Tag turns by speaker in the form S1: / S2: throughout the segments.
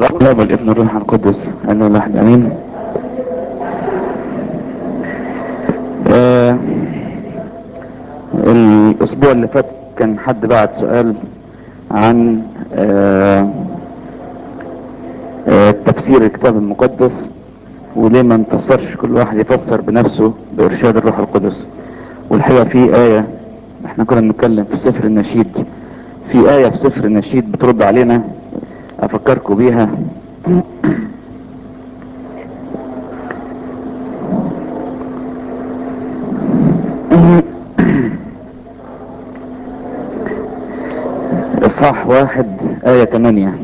S1: الاب والابن والروح القدس انه الواحد امين آه الاسبوع اللي فات كان حد بعت سؤال عن آه آه تفسير الكتاب المقدس وليه ما نفسرش كل واحد يفسر بنفسه بارشاد الروح القدس والحقيقه في ايه احنا كنا بنتكلم في سفر النشيد في ايه في سفر النشيد بترد علينا افكركم بيها اصحاح واحد آية ثمانية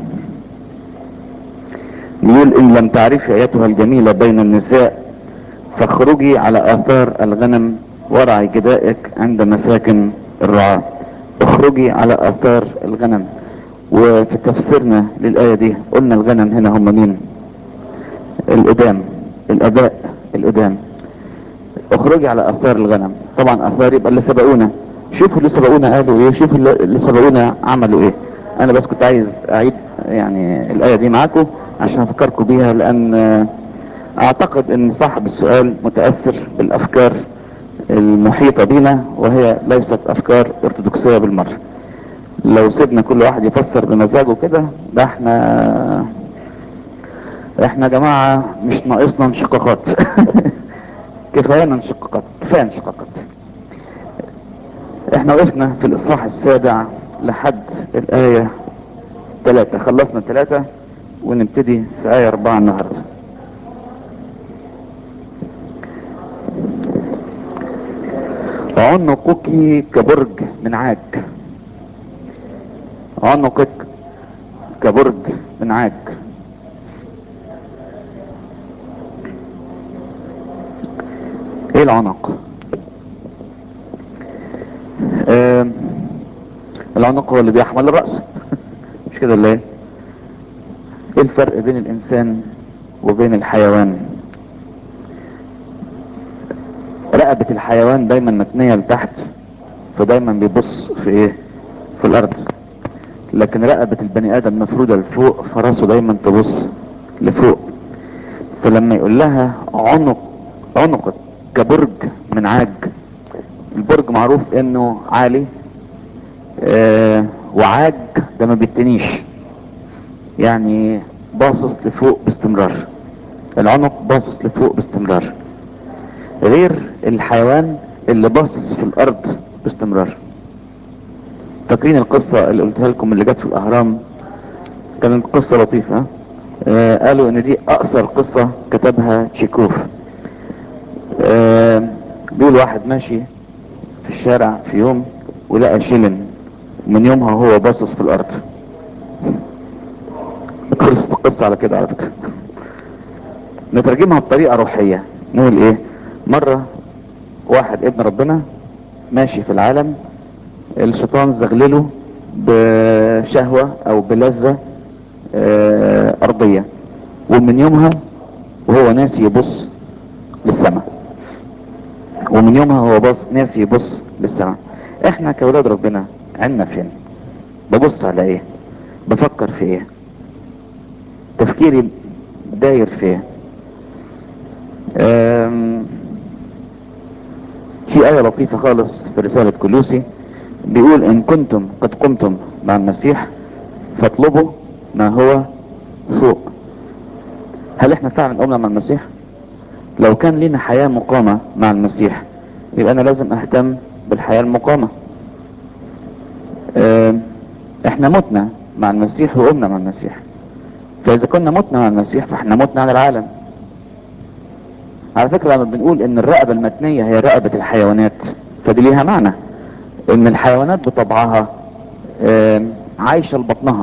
S1: يقول ان لم تعرفي ايتها الجميلة بين النساء فاخرجي على اثار الغنم ورعي جدائك عند مساكن الرعاة اخرجي على اثار الغنم وفي تفسيرنا للآية دي قلنا الغنم هنا هم مين القدام الاباء القدام اخرجي على اثار الغنم طبعا اثار يبقى اللي سبقونا شوفوا اللي سبقونا قالوا ايه شوفوا اللي سبقونا عملوا ايه انا بس كنت عايز اعيد يعني الايه دي معاكم عشان افكركم بيها لان اعتقد ان صاحب السؤال متاثر بالافكار المحيطه بنا وهي ليست افكار ارثوذكسيه بالمره لو سيبنا كل واحد يفسر بمزاجه كده ده احنا احنا يا جماعه مش ناقصنا انشقاقات كفايانا انشقاقات كفايه انشقاقات احنا وقفنا في الاصحاح السابع لحد الايه ثلاثة خلصنا ثلاثة ونبتدي في آية أربعة النهاردة عنقك كبرج من عاج عنقك كبرج من عاج ايه العنق آه العنق هو اللي بيحمل الرأس مش كده ولا ايه ايه الفرق بين الانسان وبين الحيوان رقبة الحيوان دايما متنية لتحت فدايما بيبص في ايه في الارض لكن رقبة البني ادم مفرودة لفوق فراسه دايما تبص لفوق فلما يقول لها عنق عنقك كبرج من عاج البرج معروف انه عالي آه وعاج ده ما بيتنيش يعني باصص لفوق باستمرار العنق باصص لفوق باستمرار غير الحيوان اللي باصص في الارض باستمرار فاكرين القصة اللي قلتها لكم اللي جت في الاهرام كانت قصة لطيفة آه قالوا ان دي اقصر قصة كتبها تشيكوف آه بيقول واحد ماشي في الشارع في يوم ولقى شيلن من يومها هو باصص في الارض خلصت القصة على كده على فكرة نترجمها بطريقة روحية نقول ايه مرة واحد ابن ربنا ماشي في العالم الشيطان زغلله بشهوة او بلذة اه ارضية ومن يومها وهو ناسي يبص للسماء ومن يومها هو باص ناسي يبص للسماء احنا كولاد ربنا عنا فين ببص على ايه بفكر في ايه تفكيري داير في ايه في آية لطيفة خالص في رسالة كلوسي بيقول إن كنتم قد قمتم مع المسيح فاطلبوا ما هو فوق هل احنا فعلا قمنا مع المسيح لو كان لنا حياة مقامة مع المسيح يبقى أنا لازم أهتم بالحياة المقامة احنا متنا مع المسيح وقمنا مع المسيح فاذا كنا متنا مع المسيح فاحنا متنا عن العالم على فكرة لما بنقول ان الرقبة المتنية هي رقبة الحيوانات فدي ليها معنى ان الحيوانات بطبعها عايشة لبطنها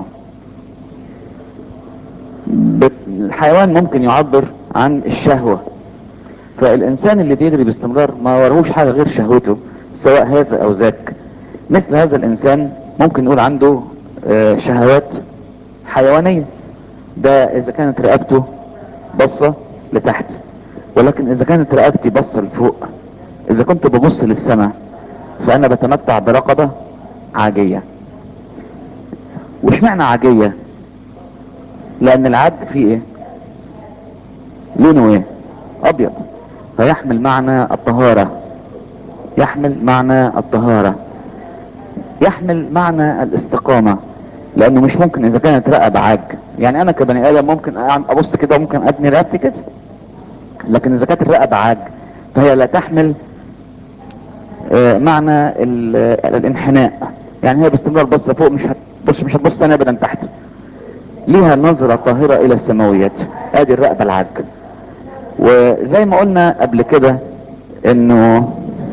S1: الحيوان ممكن يعبر عن الشهوة فالانسان اللي بيجري باستمرار ما وراهوش حاجة غير شهوته سواء هذا او ذاك مثل هذا الانسان ممكن نقول عنده شهوات حيوانية ده اذا كانت رقبته بصة لتحت ولكن اذا كانت رقبتي بصة لفوق اذا كنت ببص للسماء فانا بتمتع برقبة عاجية وش معنى عاجية لان العج فيه ايه لونه ايه ابيض فيحمل معنى الطهارة يحمل معنى الطهارة يحمل معنى الاستقامة لانه مش ممكن اذا كانت رقب عاج يعني انا كبني ادم ممكن أعم- ابص كده وممكن ابني رقبتي كده لكن اذا كانت الرقبة عاج فهي لا تحمل آه، معنى ال- آه، الانحناء يعني هي باستمرار بص فوق مش هتبص مش هتبص تاني ابدا تحت ليها نظرة طاهرة الى السماويات ادي الرقبة العاج وزي ما قلنا قبل كده انه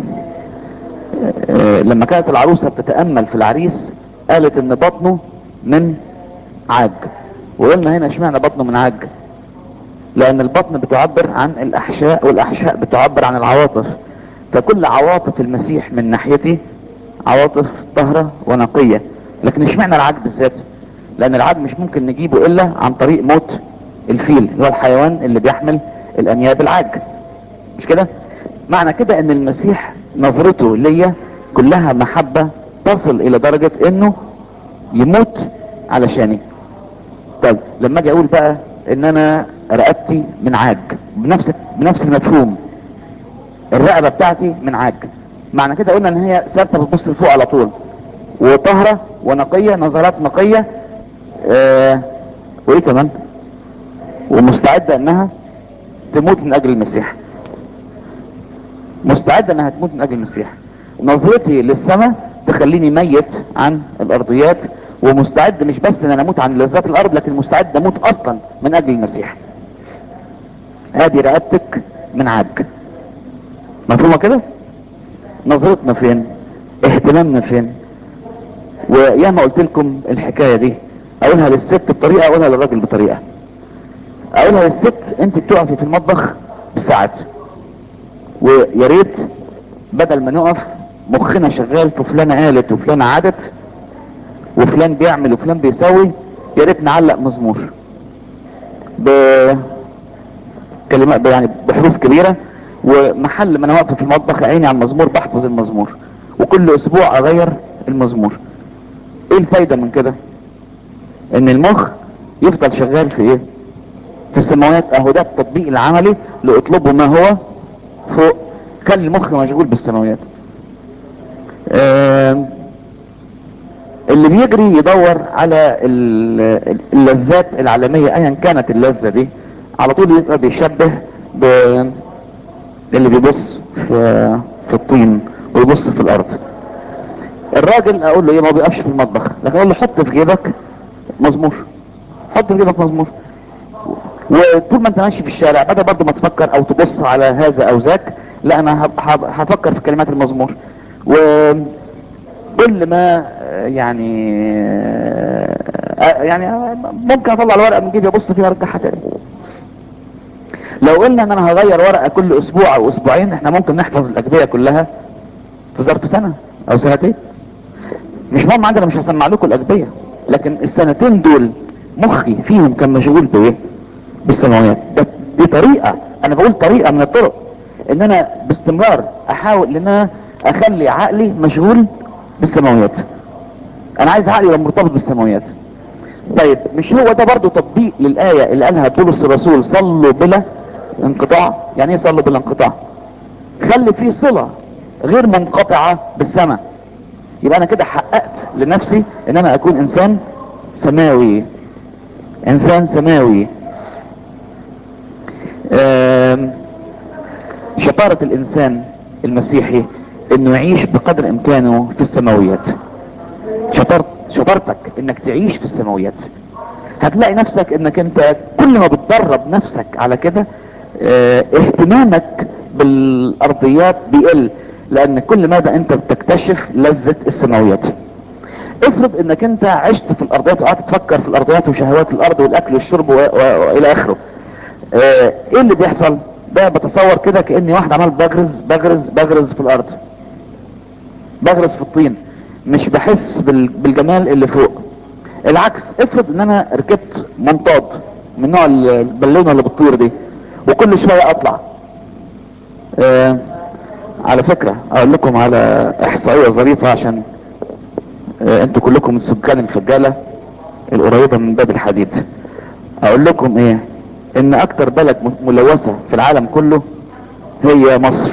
S1: آه، لما كانت العروسة بتتأمل في العريس قالت ان بطنه من عاج وقلنا هنا اشمعنى بطنه من عاج لان البطن بتعبر عن الاحشاء والاحشاء بتعبر عن العواطف فكل عواطف المسيح من ناحيتي عواطف طهرة ونقية لكن اشمعنى العاج بالذات لان العاج مش ممكن نجيبه الا عن طريق موت الفيل اللي هو الحيوان اللي بيحمل الانياب العاج مش كده معنى كده ان المسيح نظرته ليا كلها محبة تصل الى درجة انه يموت علشاني طيب لما اجي اقول بقى ان انا رقبتي من عاج بنفس بنفس المفهوم الرقبه بتاعتي من عاج معنى كده قلنا ان هي ثابته بتبص لفوق على طول وطهره ونقيه نظرات نقيه آه وايه كمان ومستعده انها تموت من اجل المسيح مستعده انها تموت من اجل المسيح نظرتي للسماء تخليني ميت عن الارضيات ومستعد مش بس ان انا اموت عن لذات الارض لكن مستعد اموت اصلا من اجل المسيح ادي رقبتك من عاج مفهومه كده نظرتنا فين اهتمامنا فين وياما قلت لكم الحكايه دي اقولها للست بطريقه اقولها للراجل بطريقه اقولها للست انت بتقفي في المطبخ بساعات ويا ريت بدل ما نقف مخنا شغال في فلانه قالت وفلانه عادت وفلان بيعمل وفلان بيسوي يا ريت نعلق مزمور ب كلمات يعني بحروف كبيره ومحل ما انا واقف في المطبخ عيني على المزمور بحفظ المزمور وكل اسبوع اغير المزمور ايه الفايده من كده ان المخ يفضل شغال في ايه في السماوات اهو ده التطبيق العملي لاطلبوا ما هو فوق خلي المخ مشغول بالسماوات آم، اللي بيجري يدور على ال- اللذات العالمية ايا كانت اللذة دي على طول يبقى بيشبه ب اللي بيبص في في الطين ويبص في الارض الراجل اقول له ايه ما بيقفش في المطبخ لكن اقول له حط في جيبك مزمور حط في جيبك مزمور وطول ما انت ماشي في الشارع بدل برضه ما تفكر او تبص على هذا او ذاك لا انا هب- هب- هفكر في كلمات المزمور وكل ما آه، يعني آه، يعني آه، ممكن اطلع الورقه من جيبي ابص فيها ارجعها تاني لو قلنا ان انا هغير ورقه كل اسبوع او اسبوعين احنا ممكن نحفظ الاجبيه كلها في ظرف سنه او سنتين مش مهم عندنا مش هسمع لكم الاجبيه لكن السنتين دول مخي فيهم كان مشغول بايه بالسماوات ده دي طريقه انا بقول طريقه من الطرق ان انا باستمرار احاول ان انا اخلي عقلي مشغول بالسماويات انا عايز عقلي يبقى مرتبط بالسماويات طيب مش هو ده برضو تطبيق للآية اللي قالها بولس الرسول صلوا بلا انقطاع يعني ايه صلوا بلا انقطاع خلي في صلة غير منقطعة بالسماء يبقى انا كده حققت لنفسي ان انا اكون انسان سماوي انسان سماوي آم، شطارة الانسان المسيحي انه يعيش بقدر امكانه في السماويات شطارت شطارتك انك تعيش في السماويات هتلاقي نفسك انك انت كل ما بتدرب نفسك على كده اه اهتمامك بالارضيات بيقل لان كل ماذا انت بتكتشف لذة السماويات افرض انك انت عشت في الارضيات وقعدت تفكر في الارضيات وشهوات الارض والاكل والشرب و- و- والى اخره اه ايه اللي بيحصل ده بتصور كده كاني واحد عمال بغرز بغرز بغرز في الارض بغرس في الطين مش بحس بال- بالجمال اللي فوق العكس افرض ان انا ركبت منطاد من نوع ال- البالونه اللي بتطير دي وكل شويه اطلع آه على فكره اقول لكم على احصائيه ظريفه عشان آه انتوا كلكم من سكان الفجاله القريبه من باب الحديد اقول لكم ايه ان اكتر بلد ملوثة في العالم كله هي مصر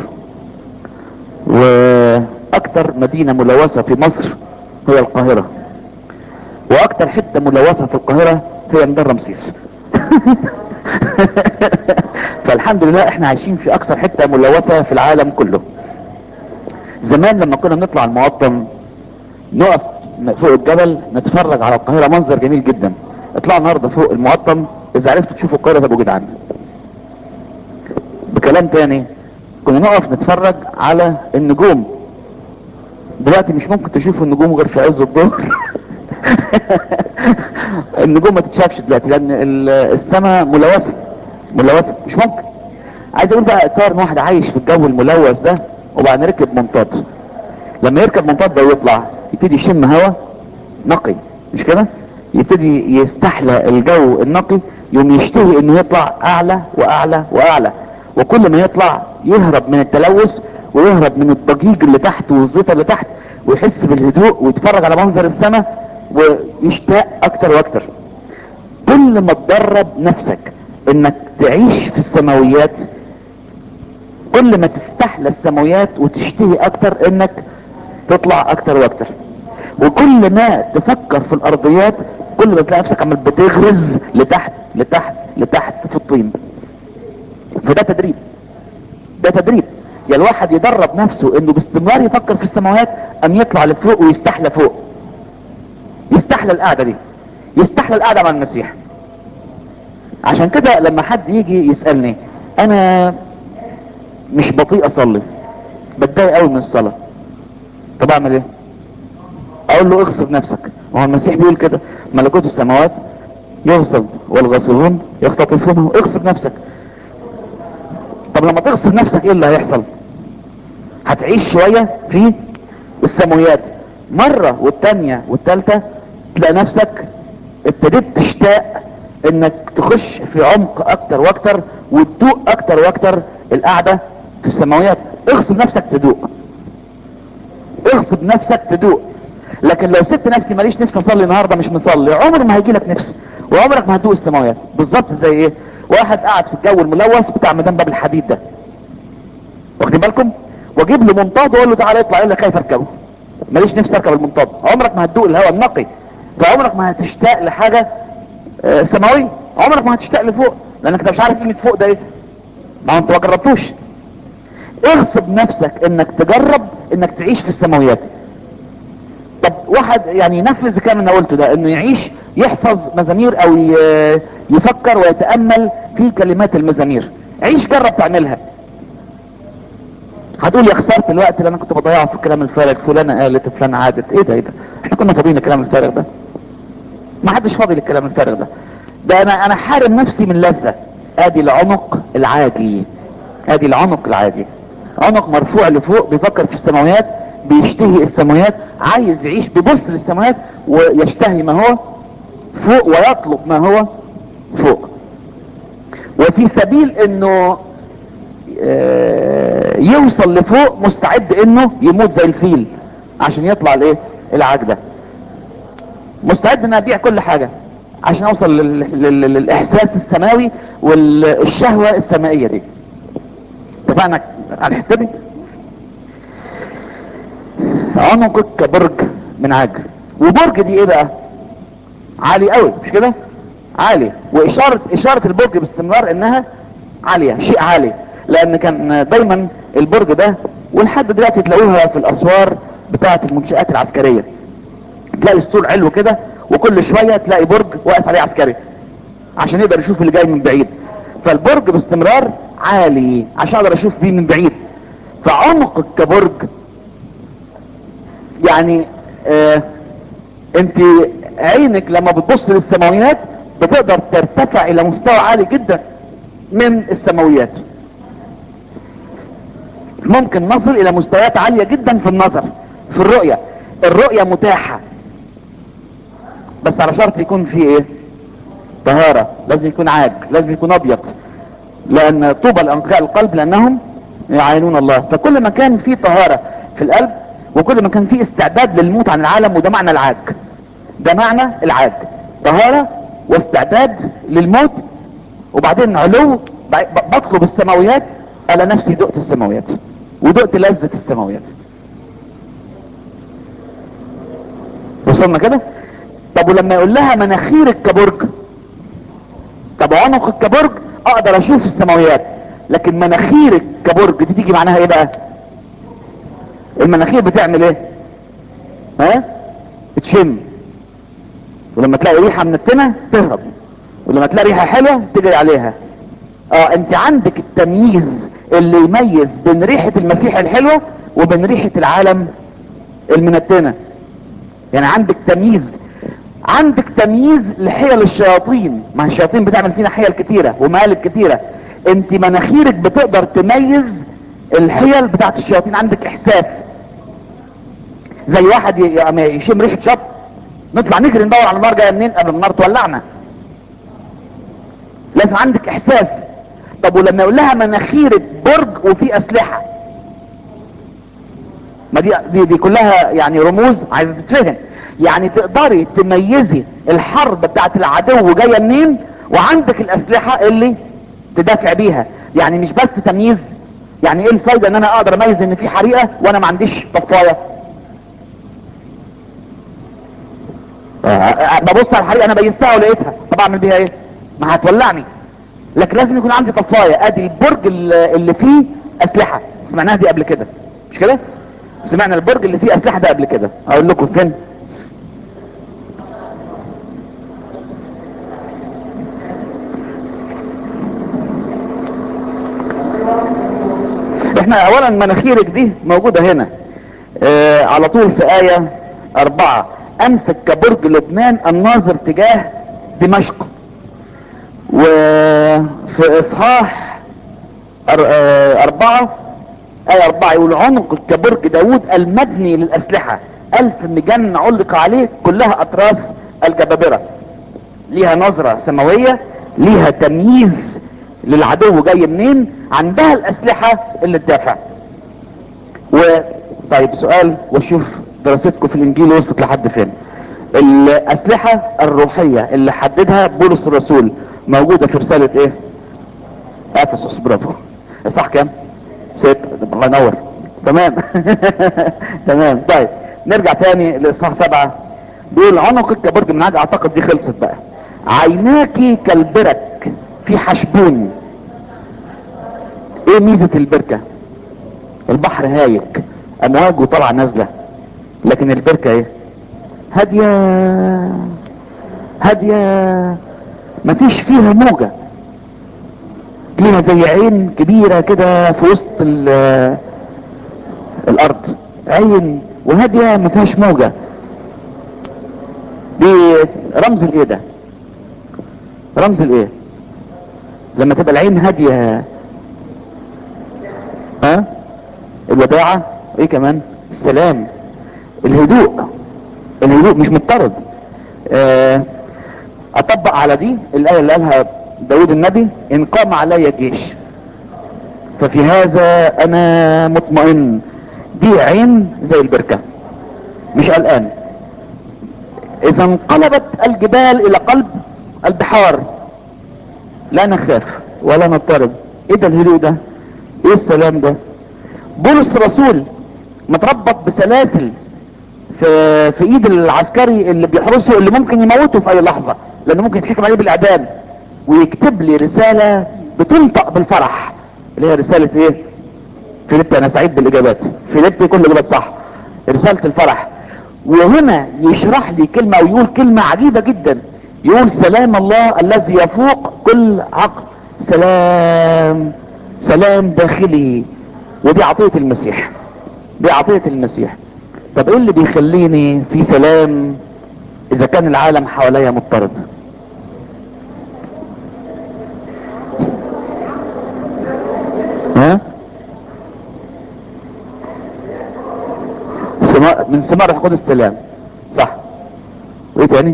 S1: واكتر مدينة ملوثة في مصر هي القاهرة واكتر حتة ملوثة في القاهرة هي ميدان رمسيس فالحمد لله احنا عايشين في اكثر حتة ملوثة في العالم كله زمان لما كنا نطلع المقطم نقف فوق الجبل نتفرج على القاهرة منظر جميل جدا اطلعوا النهارده فوق المقطم اذا عرفتوا تشوفوا القاهرة تبقوا جدعان بكلام تاني كنا نقف نتفرج على النجوم دلوقتي مش ممكن تشوفوا النجوم غير في عز الظهر النجوم ما تتشافش دلوقتي لان السماء ملوثة ملوثة مش ممكن عايز اقول بقى اتصور ان واحد عايش في الجو الملوث ده وبعدين ركب منطاد لما يركب منطاد ده ويطلع يبتدي يشم هواء نقي مش كده يبتدي يستحلى الجو النقي يوم يشتهي انه يطلع اعلى واعلى واعلى وكل ما يطلع يهرب من التلوث ويهرب من الضجيج اللي تحت والزيطة اللي تحت ويحس بالهدوء ويتفرج على منظر السماء ويشتاق اكتر واكتر كل ما تدرب نفسك انك تعيش في السماويات كل ما تستحلى السماويات وتشتهي اكتر انك تطلع اكتر واكتر وكل ما تفكر في الارضيات كل ما تلاقي نفسك عمال بتغرز لتحت لتحت لتحت في الطين فده تدريب ده تدريب يا الواحد يدرب نفسه انه باستمرار يفكر في السماوات ام يطلع لفوق ويستحلى فوق يستحلى القعدة دي يستحلى القعدة مع المسيح عشان كده لما حد يجي يسألني انا مش بطيء اصلي بتضايق قوي من الصلاة طب اعمل ايه اقول له اغصب نفسك وهو المسيح بيقول كده ملكوت السماوات يغصب والغاصبون يختطفونه اغصب نفسك طب لما تغصب نفسك ايه اللي هيحصل هتعيش شوية في السماويات مرة والتانية والتالتة تلاقي نفسك ابتديت تشتاق انك تخش في عمق اكتر واكتر وتدوق اكتر واكتر القعدة في السماويات اغصب نفسك تدوق اغصب نفسك تدوق لكن لو سبت نفسي ماليش نفسي اصلي النهارده مش مصلي عمر ما هيجي لك نفس وعمرك ما هتدوق السماويات بالظبط زي ايه واحد قاعد في الجو الملوث بتاع ميدان باب الحديد ده واخدين بالكم واجيب له منطاد واقول له تعالى اطلع يقول لك كيف اركبه ماليش نفسي اركب المنطاد عمرك ما هتدوق الهواء النقي فعمرك ما هتشتاق لحاجه آه سماويه عمرك ما هتشتاق لفوق لانك انت مش عارف قيمه فوق ده ايه ما انت ما جربتوش اغصب نفسك انك تجرب انك تعيش في السماويات طب واحد يعني ينفذ الكلام اللي انا قلته ده انه يعيش يحفظ مزامير او يفكر ويتامل في كلمات المزامير عيش جرب تعملها هتقول يا خسرت الوقت اللي انا كنت بضيعه في الكلام الفارغ فلانه قالت فلانه عادت ايه ده ايه ده احنا كنا فاضيين الكلام الفارغ ده ما حدش فاضي للكلام الفارغ ده ده انا انا حارم نفسي من لذة ادي العنق العاجي ادي العنق العاجي عنق مرفوع لفوق بيفكر في السماويات بيشتهي السماويات عايز يعيش بيبص للسماوات ويشتهي ما هو فوق ويطلب ما هو فوق وفي سبيل انه يوصل لفوق مستعد انه يموت زي الفيل عشان يطلع الايه العاج ده مستعد ان ابيع كل حاجة عشان اوصل لل... لل... للاحساس السماوي والشهوة السمائية دي اتفقنا على الحتة دي عنقك كبرج من عاج وبرج دي ايه بقى عالي قوي مش كده عالي واشارة اشارة البرج باستمرار انها عالية شيء عالي لان كان دايما البرج ده ولحد دلوقتي تلاقوها في الاسوار بتاعة المنشآت العسكرية تلاقي السور علو كده وكل شوية تلاقي برج واقف عليه عسكري عشان يقدر يشوف اللي جاي من بعيد فالبرج باستمرار عالي عشان اقدر اشوف بيه من بعيد فعمقك كبرج يعني آه انت عينك لما بتبص للسماويات بتقدر ترتفع الى مستوى عالي جدا من السماويات ممكن نصل الى مستويات عالية جدا في النظر في الرؤية الرؤية متاحة بس على شرط يكون في ايه طهارة لازم يكون عاج لازم يكون ابيض لان طوبى لانقاء القلب لانهم يعاينون الله فكل ما كان في طهارة في القلب وكل ما كان في استعداد للموت عن العالم وده معنى العاج ده معنى العاج طهارة واستعداد للموت وبعدين علو ب- بطلب السماويات الا نفسي دقت السماويات ودقت لذة السماويات وصلنا كده طب ولما يقول لها مناخيرك كبرج طب عنقك كبرج اقدر اشوف السماويات لكن مناخيرك كبرج دي تيجي معناها ايه بقى المناخير بتعمل ايه ها بتشم ولما تلاقي ريحه منتنه تهرب ولما تلاقي ريحه حلوه تجري عليها اه انت عندك التمييز اللي يميز بين ريحه المسيح الحلوه وبين ريحه العالم المنتنه يعني عندك تمييز عندك تمييز لحيل الشياطين ما الشياطين بتعمل فينا حيل كتيرة ومقالب كتيرة انت مناخيرك بتقدر تميز الحيل بتاعت الشياطين عندك احساس زي واحد ي- ي- يشم ريحة شط نطلع نجري ندور على النار جايه منين قبل ما النار تولعنا لازم عندك احساس طب ولما يقول لها مناخيرك برج وفي اسلحه ما دي دي, دي كلها يعني رموز عايزه تتفهم يعني تقدري تميزي الحرب بتاعت العدو جايه منين وعندك الاسلحه اللي تدافع بيها يعني مش بس تمييز يعني ايه الفايده ان انا اقدر اميز ان في حريقه وانا ما عنديش طفايه آه، ببص على الحريقه انا بيستها ولقيتها طب اعمل بيها ايه ما هتولعني لكن لازم يكون عندي طفايه ادي البرج اللي اللي فيه اسلحه سمعناها دي قبل كده مش كده سمعنا البرج اللي فيه اسلحه ده قبل كده اقول لكم فين احنا اولا مناخيرك دي موجودة هنا اه على طول في آية اربعة انفك كبرج لبنان الناظر تجاه دمشق وفي اصحاح أر- آه، اربعة آية اربعة يقول عنق كبرج داود المبني للاسلحة الف مجن علق عليه كلها اطراس الجبابرة ليها نظرة سماوية ليها تمييز للعدو جاي منين عندها الاسلحة اللي تدافع و طيب سؤال وشوف دراستكم في الانجيل وصلت لحد فين الاسلحة الروحية اللي حددها بولس الرسول موجودة في رسالة ايه افسس برافو صح كام ست الله ينور تمام تمام طيب نرجع تاني لاصحاح سبعة بيقول عنقك كبرج من عاد اعتقد دي خلصت بقى عيناك كالبرك في حشبون ايه ميزة البركة البحر هايج امواجه طالعة نازلة لكن البركة ايه هادية هادية مفيش فيها موجة ليها زي عين كبيرة كده في وسط ال- الارض عين وهادية ما فيهاش موجة دي رمز الايه ده رمز الايه لما تبقى العين هادية ها الوداعة ايه كمان السلام الهدوء الهدوء مش مضطرد آه، اطبق على دي الايه اللي قالها داود النبي ان قام علي جيش ففي هذا انا مطمئن دي عين زي البركه مش قلقان اذا انقلبت الجبال الى قلب البحار لا نخاف ولا نضطرب ايه ده الهدوء ده ايه السلام ده بولس الرسول متربط بسلاسل في في ايد العسكري اللي بيحرسه اللي ممكن يموته في اي لحظة لانه ممكن يتحكم عليه بالاعدام ويكتب لي رسالة بتنطق بالفرح اللي هي رسالة ايه فيليب انا سعيد بالاجابات فيليب كل اجابات صح رسالة الفرح وهنا يشرح لي كلمة ويقول كلمة عجيبة جدا يقول سلام الله الذي يفوق كل عقل سلام سلام داخلي ودي عطية المسيح دي عطية المسيح طب ايه اللي بيخليني في سلام اذا كان العالم حواليا مضطرب ها سما- من ثمار حقود السلام صح وايه تاني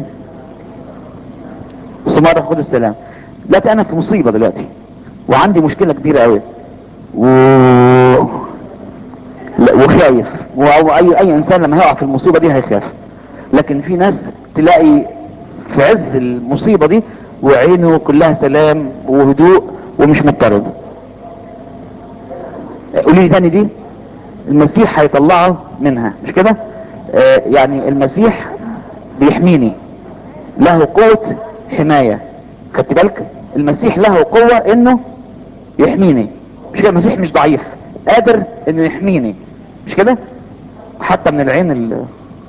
S1: ثمار حقود السلام دلوقتي انا في مصيبة دلوقتي وعندي مشكلة كبيرة قوي و... لا، وخايف واي اي انسان لما يقع في المصيبة دي هيخاف لكن في ناس تلاقي في عز المصيبة دي وعينه كلها سلام وهدوء ومش مضطرب قولي لي تاني دي المسيح هيطلعه منها مش كده آه يعني المسيح بيحميني له قوة حماية خدت بالك المسيح له قوة انه يحميني مش كده المسيح مش ضعيف قادر انه يحميني مش كده حتى من العين ال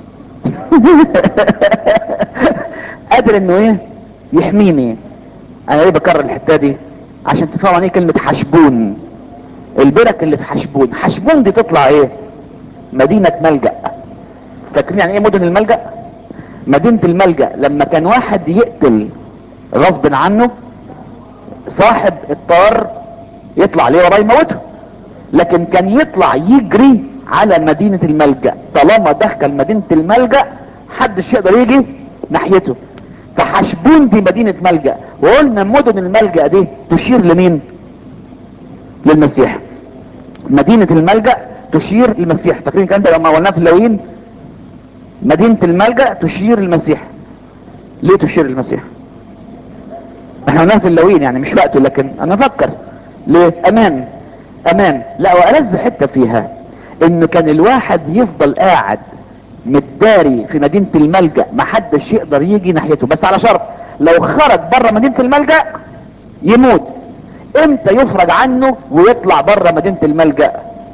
S1: قادر انه ايه يحميني انا ليه بكرر الحته دي عشان تفهموا عن ايه كلمه حشبون البرك اللي في حشبون حشبون دي تطلع ايه مدينه ملجا فاكرين يعني ايه مدن الملجا مدينه الملجا لما كان واحد يقتل غصب عنه صاحب الطار يطلع عليه وراه يموته لكن كان يطلع يجري على مدينة الملجأ طالما دخل مدينة الملجأ حدش يقدر يجي ناحيته فحشبون دي مدينة ملجأ وقلنا مدن الملجأ دي تشير لمين للمسيح مدينة الملجأ تشير للمسيح فاكرين الكلام ده لما قلناه في اللوين مدينة الملجأ تشير للمسيح ليه تشير للمسيح احنا قلناها في اللوين يعني مش وقته لكن انا افكر ليه امان امان لا والذ حته فيها انه كان الواحد يفضل قاعد متداري في مدينة الملجأ محدش يقدر يجي ناحيته بس على شرط لو خرج بره مدينة الملجأ يموت امتى يفرج عنه ويطلع بره مدينة الملجأ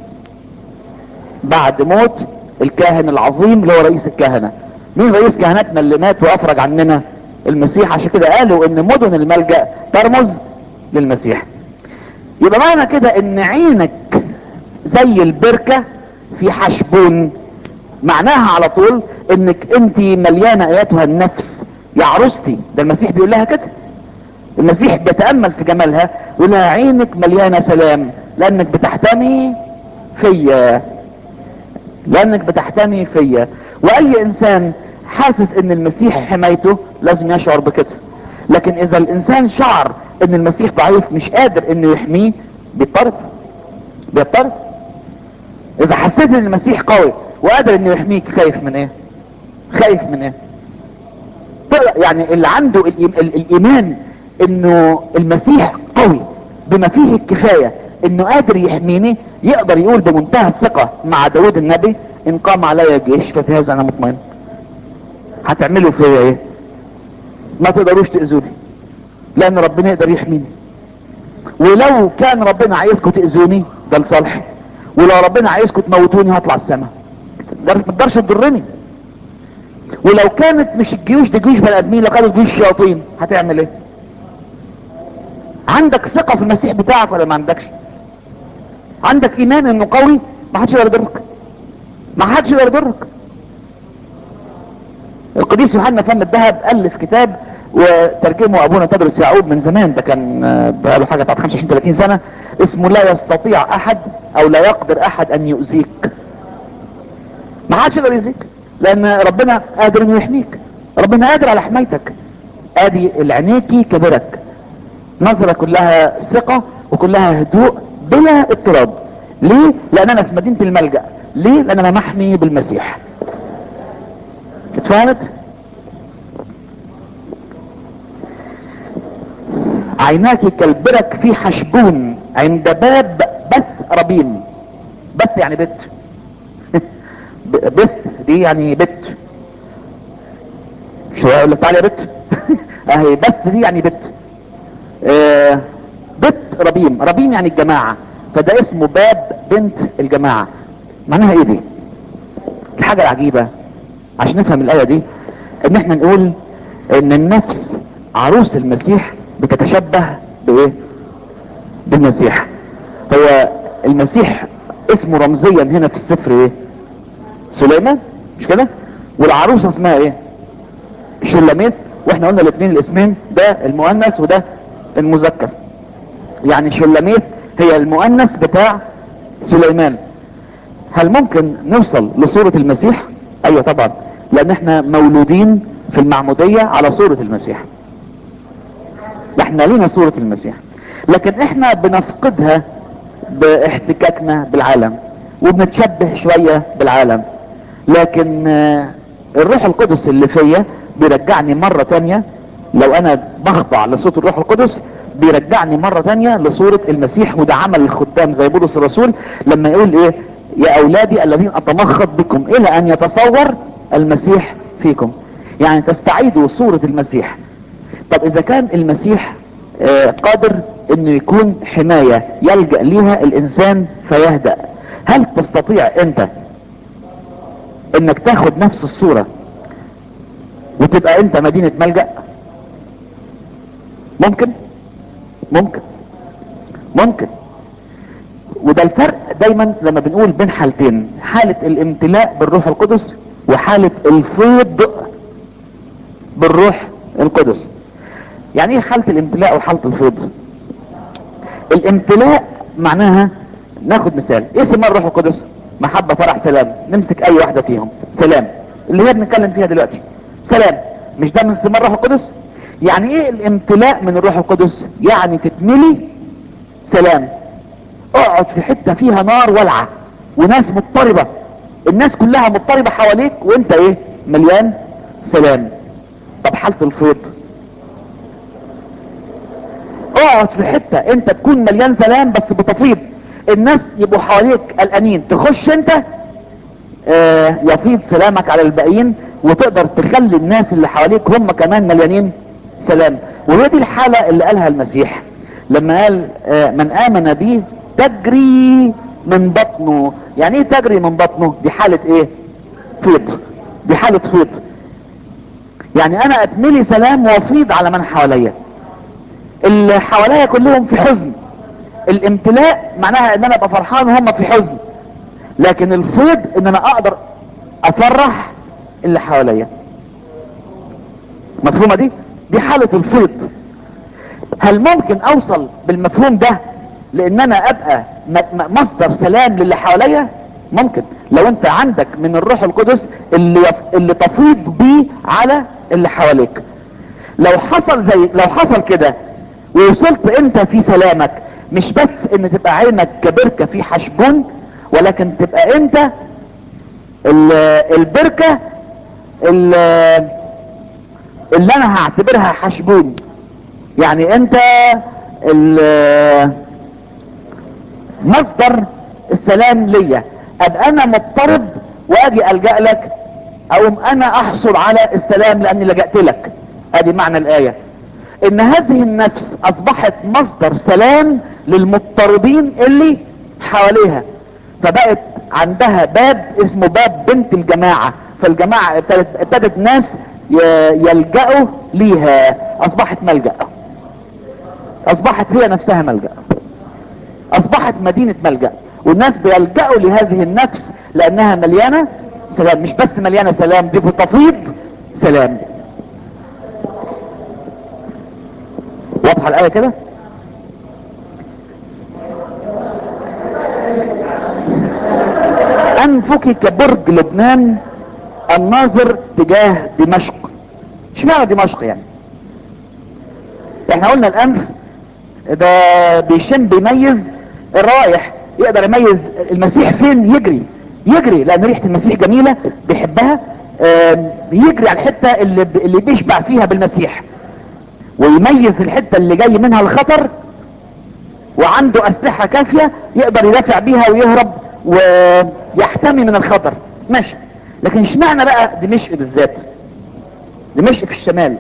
S1: بعد موت الكاهن العظيم اللي هو رئيس الكهنة مين رئيس كهنتنا اللي مات وافرج عننا المسيح عشان كده قالوا ان مدن الملجأ ترمز للمسيح يبقى معنى كده ان عينك زي البركة في حشبون معناها على طول انك انت مليانة اياتها النفس يا عروستي ده المسيح بيقول لها كده المسيح بيتأمل في جمالها ويقول لها عينك مليانة سلام لانك بتحتمي فيا لانك بتحتمي فيا واي انسان حاسس ان المسيح حمايته لازم يشعر بكده لكن اذا الانسان شعر ان المسيح ضعيف مش قادر انه يحميه بيضطرب بيضطرب اذا حسيت ان المسيح قوي وقادر انه يحميك خايف من ايه خايف من ايه يعني اللي عنده الإيم- ال- الايمان انه المسيح قوي بما فيه الكفاية انه قادر يحميني يقدر يقول بمنتهى الثقة مع داود النبي ان قام علي جيش ففي هذا انا مطمئن هتعملوا فيا ايه ما تقدروش تأذوني لان ربنا يقدر يحميني ولو كان ربنا عايزكم تأذوني ده لصالحي ولو ربنا عايزكم تموتوني هطلع السماء ما تقدرش تضرني ولو كانت مش الجيوش دي جيوش بني ادمين لو كانت جيوش شياطين هتعمل ايه عندك ثقة في المسيح بتاعك ولا ما عندكش عندك ايمان انه قوي ما حدش يقدر يضرك ما حدش يقدر يضرك القديس يوحنا فم الذهب الف كتاب وترجمه ابونا تدرس يعقوب من زمان ده كان آه، بقاله حاجه بتاعت 25 30 سنه اسمه لا يستطيع احد او لا يقدر احد ان يؤذيك ما حدش يقدر يؤذيك لان ربنا قادر انه يحميك ربنا قادر على حمايتك ادي العنيكي كبرك نظرة كلها ثقة وكلها هدوء بلا اضطراب ليه؟ لان انا في مدينة الملجأ ليه؟ لان انا محمي بالمسيح اتفهمت؟ عيناك كالبرك في حشبون عند باب بث ربيم بث يعني بت بث دي يعني بت شو اقول لك تعالى يا بت اهي بث دي يعني بت آه، بت ربيم ربيم يعني الجماعة فده اسمه باب بنت الجماعة معناها ايه دي الحاجة العجيبة عشان نفهم الآية دي ان احنا نقول ان النفس عروس المسيح بتتشبه بايه بالمسيح هو المسيح اسمه رمزيا هنا في السفر ايه سليمان مش كده والعروسة اسمها ايه شلميت واحنا قلنا الاثنين الاسمين ده المؤنث وده المذكر يعني شلميت هي المؤنث بتاع سليمان هل ممكن نوصل لصورة المسيح ايوه طبعا لان احنا مولودين في المعمودية على صورة المسيح احنا لينا صورة المسيح لكن احنا بنفقدها باحتكاكنا بالعالم وبنتشبه شوية بالعالم لكن آه، الروح القدس اللي فيا بيرجعني مرة تانية لو انا بخضع لصوت الروح القدس بيرجعني مرة تانية لصورة المسيح وده عمل الخدام زي بولس الرسول لما يقول ايه يا اولادي الذين اتمخض بكم الى ان يتصور المسيح فيكم يعني تستعيدوا صورة المسيح طب اذا كان المسيح آه قادر انه يكون حماية يلجأ ليها الانسان فيهدأ هل تستطيع انت انك تاخد نفس الصورة وتبقى انت مدينة ملجأ ممكن ممكن ممكن وده الفرق دايما لما بنقول بين حالتين حالة الامتلاء بالروح القدس وحالة الفيض بالروح القدس يعني ايه حالة الامتلاء وحالة الفيض الامتلاء معناها ناخد مثال ايه ثمار الروح القدس محبة فرح سلام نمسك اي واحدة فيهم سلام اللي هي بنتكلم فيها دلوقتي سلام مش ده من ثمار الروح القدس يعني ايه الامتلاء من الروح القدس يعني تتملي سلام اقعد في حتة فيها نار ولعة وناس مضطربة الناس كلها مضطربة حواليك وانت ايه مليان سلام طب حالة الفيض اقعد في حتة انت تكون مليان سلام بس بتفيض الناس يبقوا حواليك قلقانين تخش انت اه يفيض سلامك على الباقيين وتقدر تخلي الناس اللي حواليك هم كمان مليانين سلام وهي دي الحالة اللي قالها المسيح لما قال اه من امن بي تجري من بطنه يعني ايه تجري من بطنه دي حالة ايه فيض دي حالة فيض يعني انا اتملي سلام وافيض على من حواليا اللي حواليا كلهم في حزن الامتلاء معناها ان انا ابقى فرحان وهم في حزن لكن الفيض ان انا اقدر افرح اللي حواليا مفهومة دي دي حالة الفيض هل ممكن اوصل بالمفهوم ده لان انا ابقى مصدر سلام للي حواليا ممكن لو انت عندك من الروح القدس اللي يف... اللي تفيض بيه على اللي حواليك لو حصل زي لو حصل كده ووصلت انت في سلامك مش بس ان تبقى عينك كبركة في حشبون ولكن تبقى انت البركة اللي انا هعتبرها حشبون يعني انت مصدر السلام ليا ابقى انا مضطرب واجي الجأ لك او انا احصل على السلام لاني لجأت لك ادي معنى الايه ان هذه النفس اصبحت مصدر سلام للمضطربين اللي حواليها فبقت عندها باب اسمه باب بنت الجماعة فالجماعة ابتدت, ابتدت ناس يلجأوا ليها اصبحت ملجأ اصبحت هي نفسها ملجأ اصبحت مدينة ملجأ والناس بيلجأوا لهذه النفس لانها مليانة سلام مش بس مليانة سلام دي بتفيض سلام واضحة الآية كده أنفك كبرج لبنان الناظر تجاه دمشق اشمعنى دمشق يعني احنا قلنا الأنف ده بيشم بيميز الرائح يقدر يميز المسيح فين يجري يجري لأن ريحة المسيح جميلة بيحبها يجري على الحتة اللي, اللي بيشبع فيها بالمسيح ويميز الحتة اللي جاي منها الخطر وعنده اسلحة كافية يقدر يدافع بيها ويهرب ويحتمي من الخطر ماشي لكن اشمعنى بقى دمشق بالذات دمشق في الشمال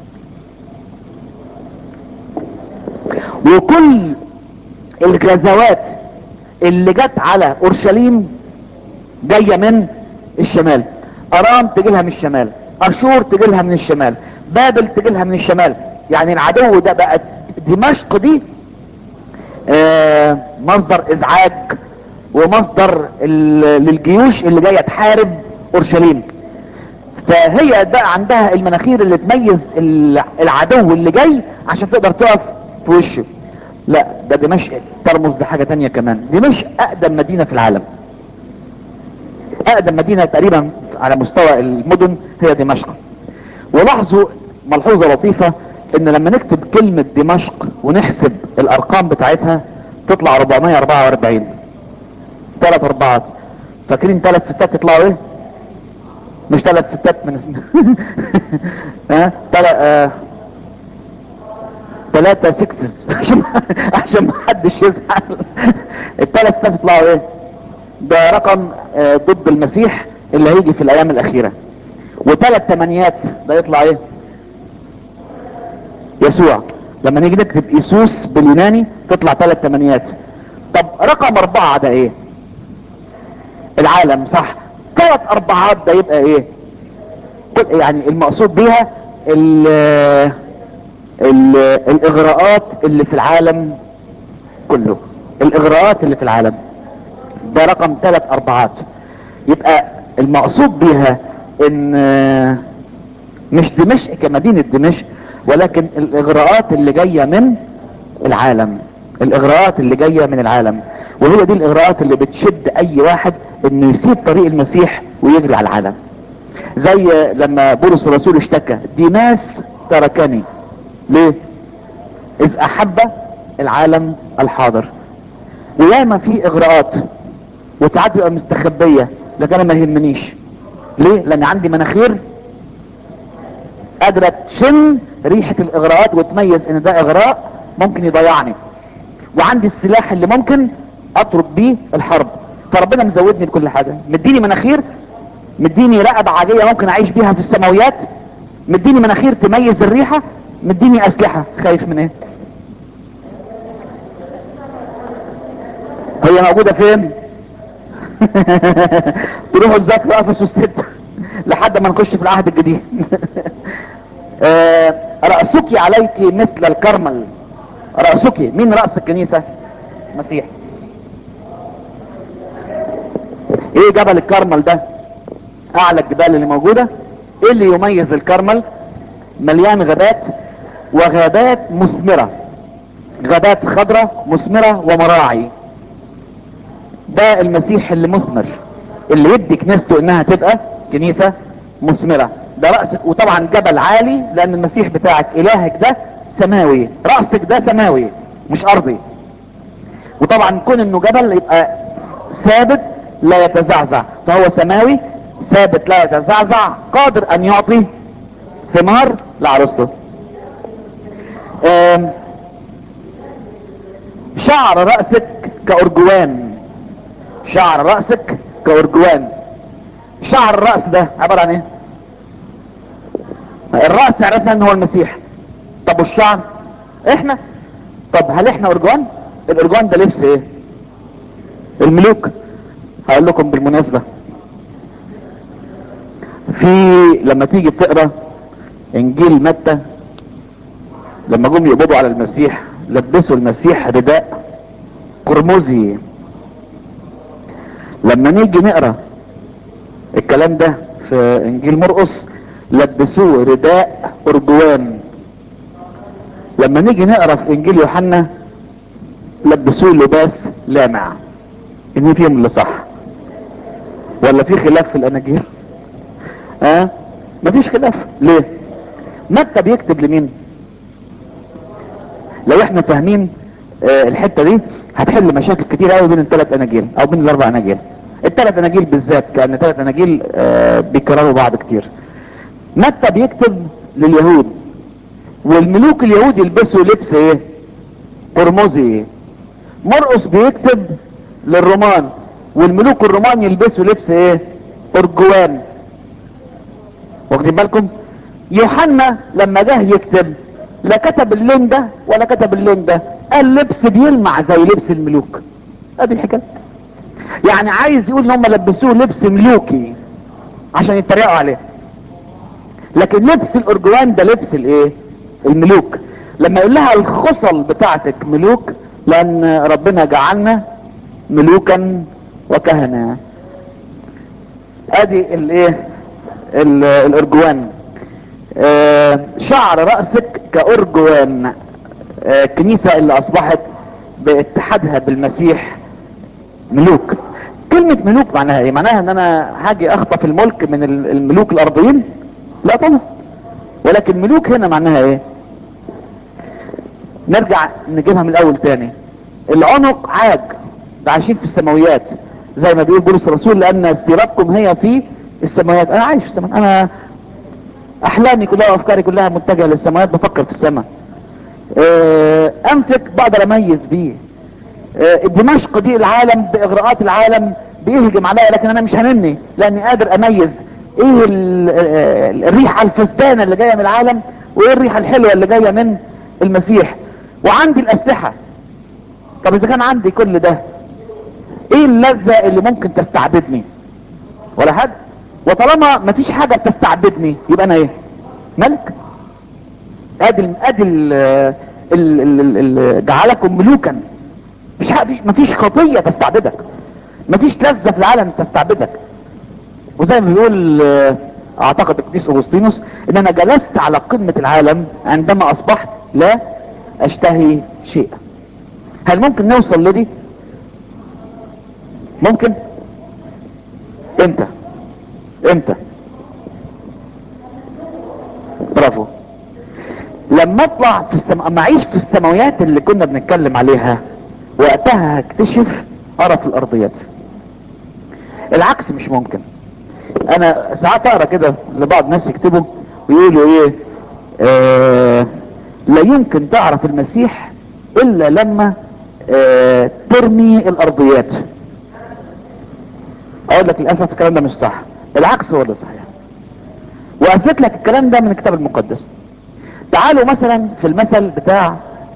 S1: وكل الغزوات اللي جت على اورشليم جاية من الشمال ارام تجيلها من الشمال اشور تجيلها من الشمال بابل تجيلها من الشمال يعني العدو ده بقى دمشق دي آه مصدر ازعاج ومصدر للجيوش اللي جايه تحارب اورشليم فهي بقى عندها المناخير اللي تميز العدو اللي جاي عشان تقدر تقف في وشه لا ده دمشق ترمز لحاجه تانية كمان دمشق اقدم مدينه في العالم اقدم مدينه تقريبا على مستوى المدن هي دمشق ولاحظوا ملحوظة لطيفة ان لما نكتب كلمة دمشق ونحسب الارقام بتاعتها تطلع 444 ثلاث اربعات فاكرين ثلاث ستات يطلعوا ايه مش ثلاث ستات من اسمها ها تلا- آه، ثلاثة سكسز عشان عشان ما حدش يزعل الثلاث ستات يطلعوا ايه ده رقم آه، ضد المسيح اللي هيجي في الايام الاخيرة وثلاث تمانيات ده يطلع ايه يسوع لما نيجي نكتب ايسوس باليوناني تطلع ثلاث تمانيات طب رقم اربعة ده ايه العالم صح ثلاث اربعات ده يبقى ايه كل- يعني المقصود بيها ال ال الاغراءات اللي في العالم كله الاغراءات اللي في العالم ده رقم ثلاث اربعات يبقى المقصود بيها ان آه، مش دمشق كمدينة دمشق ولكن الاغراءات اللي جاية من العالم الاغراءات اللي جاية من العالم وهي دي الاغراءات اللي بتشد اي واحد انه يسيب طريق المسيح ويجري على العالم زي لما بولس الرسول اشتكى ديماس تركني ليه اذ احب العالم الحاضر وياما في اغراءات وساعات بيبقى مستخبية لكن انا ما يهمنيش ليه لان عندي مناخير قادرة تشم ريحة الاغراءات وتميز ان ده اغراء ممكن يضيعني وعندي السلاح اللي ممكن اطرد بيه الحرب فربنا مزودني بكل حاجة مديني مناخير مديني رقبة عادية ممكن اعيش بيها في السماويات مديني مناخير تميز الريحة مديني اسلحة خايف من ايه هي موجودة فين تروحوا تذاكروا افسس ستة لحد ما نخش في العهد الجديد آه، رأسك عليك مثل الكرمل رأسك مين رأس الكنيسة مسيح ايه جبل الكرمل ده اعلى الجبال اللي موجودة ايه اللي يميز الكرمل مليان غابات وغابات مثمرة غابات خضراء مثمرة ومراعي ده المسيح اللي مثمر اللي يدي كنيسته انها تبقى كنيسة مثمرة ده رأسك وطبعا جبل عالي لان المسيح بتاعك الهك ده سماوي رأسك ده سماوي مش ارضي وطبعا كون انه جبل يبقى ثابت لا يتزعزع فهو سماوي ثابت لا يتزعزع قادر ان يعطي ثمار لعروسته آم، شعر رأسك كأرجوان شعر رأسك كأرجوان شعر الرأس ده عبارة عن ايه الرأس عرفنا ان هو المسيح طب والشعر احنا طب هل احنا ارجوان الارجوان ده لبس ايه الملوك هقول لكم بالمناسبة في لما تيجي تقرا انجيل متى لما جم يقبضوا على المسيح لبسوا المسيح رداء قرمزي لما نيجي نقرا الكلام ده في انجيل مرقس لبسوه رداء ارجوان لما نيجي نقرا في انجيل يوحنا لبسوه لباس لامع ان فيهم اللي صح ولا في خلاف في الاناجيل ها أه؟ مفيش خلاف ليه متى بيكتب لمين لو احنا فاهمين آه الحته دي هتحل مشاكل كتير قوي بين الثلاث اناجيل او بين الاربع اناجيل الثلاث اناجيل بالذات كان ثلاث اناجيل آه بيكرروا بعض كتير متى بيكتب لليهود والملوك اليهود يلبسوا لبس ايه قرمزي مرقس بيكتب للرومان والملوك الرومان يلبسوا لبس ايه ارجوان واخدين بالكم يوحنا لما جه يكتب لا كتب اللون ده ولا كتب اللون ده قال لبس بيلمع زي لبس الملوك ادي الحكايه يعني عايز يقول ان هم لبسوه لبس ملوكي عشان يتريقوا عليه لكن لبس الارجوان ده لبس الايه الملوك لما يقول لها الخصل بتاعتك ملوك لان ربنا جعلنا ملوكا وكهنة ادي الايه ال- الارجوان آه، شعر رأسك كأرجوان آه، الكنيسة اللي اصبحت باتحادها بالمسيح ملوك كلمة ملوك معناها ايه معناها ان انا هاجي اخطف الملك من ال- الملوك الارضيين لا طبعا ولكن ملوك هنا معناها ايه نرجع نجيبها من الاول تاني العنق عاج ده عايشين في السماويات زي ما بيقول بولس الرسول لان سيرتكم هي في السماوات انا عايش في السماوات انا احلامي كلها وافكاري كلها متجهه للسماوات بفكر في السماء آه، انفك بقدر اميز بيه آه، دمشق دي العالم باغراءات العالم بيهجم عليا لكن انا مش هنمني لاني قادر اميز ايه ال- آه، الريحه الفسدانه اللي جايه من العالم وايه الريحه الحلوه اللي جايه من المسيح وعندي الاسلحه طب اذا كان عندي كل ده ايه اللذه اللي ممكن تستعبدني ولا حد وطالما مفيش حاجه بتستعبدني يبقى انا ايه ملك ادي ادي ال- ال- ال- ال- جعلكم ملوكا مفيش حاجة- مفيش مفيش خطيه تستعبدك مفيش لذه في العالم تستعبدك وزي ما بيقول آه، اعتقد القديس اغسطينوس ان انا جلست على قمه العالم عندما اصبحت لا اشتهي شيء هل ممكن نوصل لدي ممكن امتى امتى برافو لما اطلع في السما اما اعيش في السماويات اللي كنا بنتكلم عليها وقتها هكتشف قرف الارضيات العكس مش ممكن انا ساعات اقرا كده لبعض الناس يكتبوا ويقولوا ايه آه لا يمكن تعرف المسيح الا لما آه ترمي الارضيات اقول لك للاسف الكلام ده مش صح العكس هو اللي صحيح واثبت لك الكلام ده من الكتاب المقدس تعالوا مثلا في المثل بتاع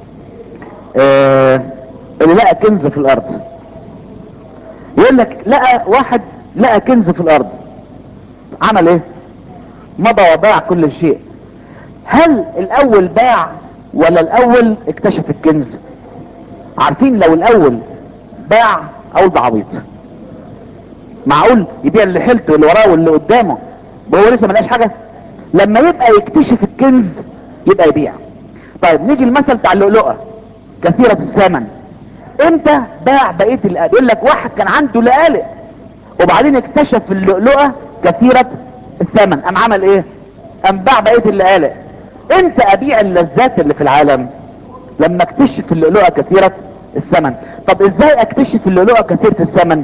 S1: آه اللي لقى كنز في الارض يقول لك لقى واحد لقى كنز في الارض عمل ايه مضى وباع كل شيء هل الاول باع ولا الاول اكتشف الكنز عارفين لو الاول باع او ده عبيط معقول يبيع اللي حيلته واللي وراه واللي قدامه وهو لسه ملقاش حاجه لما يبقى يكتشف الكنز يبقى يبيع طيب نيجي المثل بتاع اللؤلؤه كثيره الثمن امتى باع بقيه اللقالق يقول لك واحد كان عنده لقالق وبعدين اكتشف اللؤلؤه كثيره الثمن قام عمل ايه قام باع بقيه اللقالق امتى ابيع اللذات اللي في العالم لما اكتشف اللؤلؤه كثيره الثمن طب ازاي اكتشف اللؤلؤه كثيره الثمن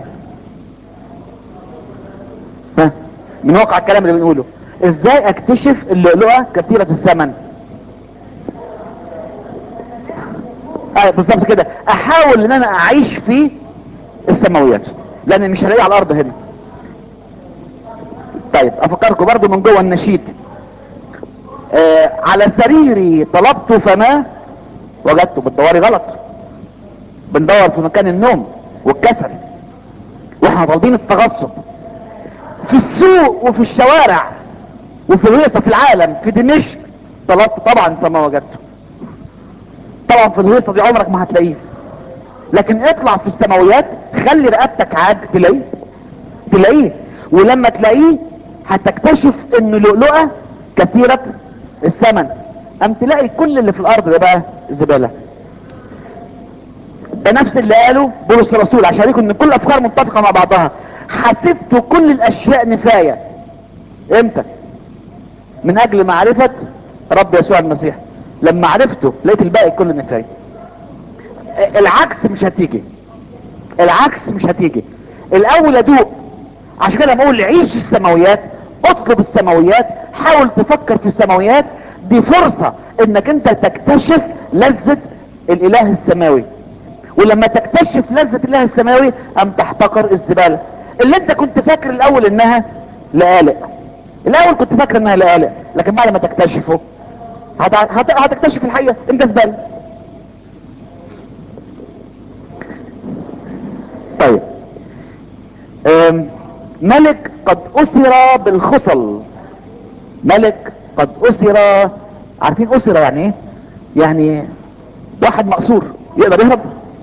S1: ها من واقع الكلام اللي بنقوله ازاي اكتشف اللؤلؤه كثيره الثمن اه بالظبط كده احاول ان انا اعيش في السماويات لان مش هلاقيه على الارض هنا طيب افكركم برضو من جوه النشيد آه على سريري طلبت فما وجدته بتدوري غلط بندور في مكان النوم والكسل واحنا طالبين التغصب في السوق وفي الشوارع وفي الهيصة في العالم في دمشق طلبت طبعا فما وجدته طبعا في الهيصة دي عمرك ما هتلاقيه لكن اطلع في السماويات خلي رقبتك عاد تلاقيه تلاقيه ولما تلاقيه هتكتشف ان لؤلؤة كثيرة الثمن ام تلاقي كل اللي في الارض ده بقى زبالة ده نفس اللي قاله بولس الرسول عشان يكون ان كل الافكار متفقة مع بعضها حسبت كل الاشياء نفاية امتى من اجل معرفة رب يسوع المسيح لما عرفته لقيت الباقي كله نفاية العكس مش هتيجي العكس مش هتيجي الاول ادوق عشان كده بقول عيش السماويات اطلب السماويات حاول تفكر في السماويات دي فرصة انك انت تكتشف لذة الاله السماوي ولما تكتشف لذة الاله السماوي ام تحتقر الزبالة اللي انت كنت فاكر الاول انها لقالق الاول كنت فاكر انها لقالق لكن بعد ما تكتشفه هت... هت... هتكتشف الحقيقة انت زبالة طيب أم، ملك قد اسر بالخصل ملك قد اسر عارفين اسر يعني ايه يعني واحد مقصور يقدر يهرب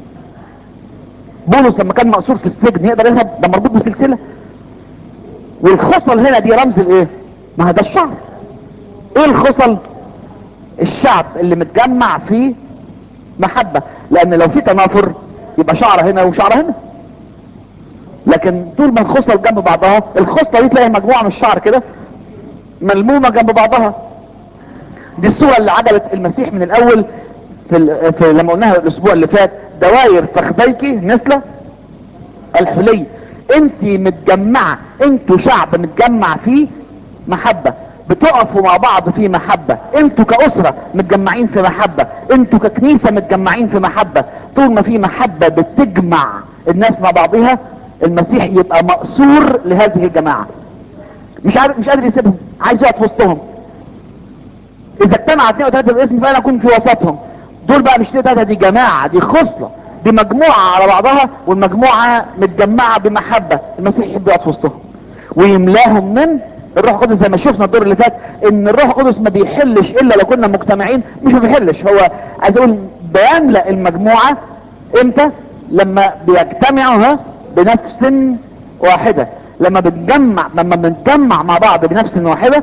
S1: بولس لما كان مقصور في السجن يقدر يهرب ده مربوط بسلسله والخصل هنا دي رمز الايه ما هذا الشعب ايه الخصل الشعب اللي متجمع فيه محبة لان لو في تنافر يبقى شعر هنا وشعر هنا لكن طول ما الخصل جنب بعضها الخصلة دي تلاقي مجموعة من الشعر كده ملمومة جنب بعضها دي الصورة اللي عجبت المسيح من الاول في, ال... في لما قلناها الاسبوع اللي فات دواير فخذيك مثل الحلي انت متجمعة انتوا شعب متجمع فيه محبة بتقفوا مع بعض في محبة انتوا كأسرة متجمعين في محبة انتوا ككنيسة متجمعين في محبة طول ما في محبة بتجمع الناس مع بعضها المسيح يبقى مقصور لهذه الجماعة مش عارف مش قادر يسيبهم عايز يقعد في وسطهم اذا اجتمع اثنين وثلاثة بالاسم فانا اكون في وسطهم دول بقى مش ثلاثة دي جماعة دي خصلة دي مجموعة على بعضها والمجموعة متجمعة بمحبة المسيح يحب يقعد في وسطهم ويملاهم من الروح القدس زي ما شفنا الدور اللي فات ان الروح القدس ما بيحلش الا لو كنا مجتمعين مش ما بيحلش هو عايز اقول بيملا المجموعة امتى لما بيجتمعوا ها بنفس واحدة لما بنجمع لما بنتجمع مع بعض بنفس واحدة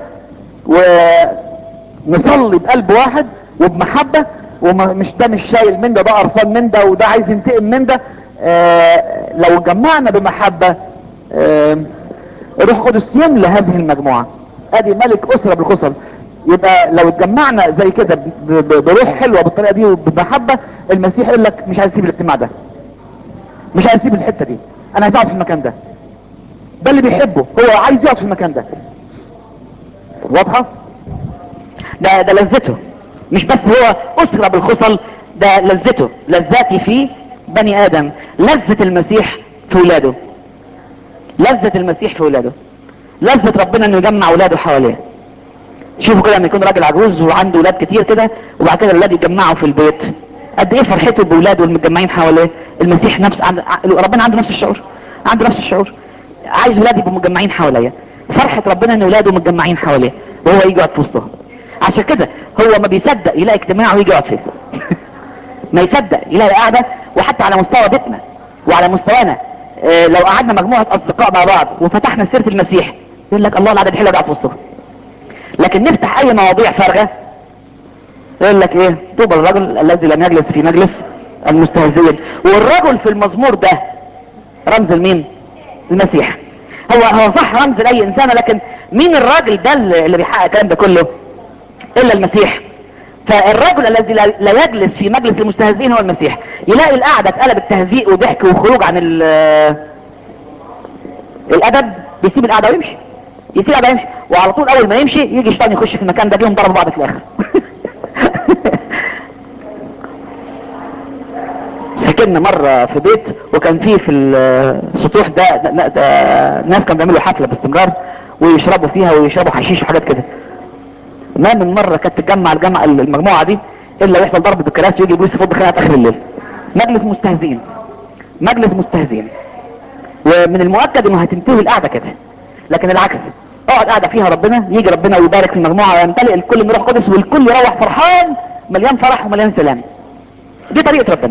S1: ونصلي بقلب واحد وبمحبة ومش ده مش شايل من ده ده قرفان من ده وده عايز ينتقم من ده آه لو جمعنا بمحبة آه الروح القدس يملى هذه المجموعة ادي ملك اسرة بالخصل يبقى لو اتجمعنا زي كده ب- ب- بروح حلوة بالطريقة دي وبمحبة المسيح يقول لك مش عايز اسيب الاجتماع ده مش عايز اسيب الحتة دي انا عايز اقعد في المكان ده ده اللي بيحبه هو عايز يقعد في المكان ده واضحة
S2: ده ده لذته مش بس هو اسرة بالخصل ده لذته لذاتي في بني ادم لذة المسيح في ولاده لذة المسيح في ولاده لذة ربنا انه يجمع ولاده حواليه شوفوا كده ان يكون راجل عجوز وعنده ولاد كتير كده وبعد كده الولاد يتجمعوا في البيت قد ايه فرحته بولاده المتجمعين حواليه المسيح نفس عند... ربنا عنده نفس الشعور عنده نفس الشعور عايز ولاده يبقوا متجمعين حواليه فرحة ربنا ان ولاده متجمعين حواليه وهو يجي يقعد في وسطهم عشان كده هو ما بيصدق يلاقي اجتماع ويجي يقعد فيه ما يصدق يلاقي قاعدة وحتى على مستوى بيتنا وعلى مستوانا اه لو قعدنا مجموعة اصدقاء مع بعض وفتحنا سيرة المسيح يقول لك الله العدد حلو قاعد في وسطهم لكن نفتح اي مواضيع فارغة يقول لك ايه طوبى الرجل الذي لم يجلس في مجلس المستهزئين والرجل في المزمور ده رمز لمين المسيح هو هو صح رمز لاي انسان لكن مين الراجل ده اللي اللي بيحقق الكلام ده كله الا المسيح فالرجل الذي لا لا يجلس في مجلس المستهزئين هو المسيح يلاقي القعده اتقلبت تهزيء وضحك وخروج عن ال- الادب بيسيب القعده ويمشي يسيب القعده ويمشي وعلى طول اول ما يمشي يجي الشيطان يخش في المكان ده بيهم ضربوا بعض في الاخر سكننا مرة في بيت وكان فيه في السطوح ده, ده, لا ده ناس كانوا بيعملوا حفلة باستمرار ويشربوا فيها ويشربوا حشيش وحاجات كده ما من مرة كانت تتجمع الجمع المجموعة دي الا يحصل ضرب بالكراسي ويجي يبوس يفض خناقة اخر الليل مجلس مستهزئين مجلس مستهزئين ومن المؤكد انه هتنتهي القعدة كده لكن العكس اقعد قاعدة فيها ربنا يجي ربنا ويبارك في المجموعة ويمتلئ الكل من روح قدس والكل يروح فرحان مليان فرح ومليان سلام دي طريقة ربنا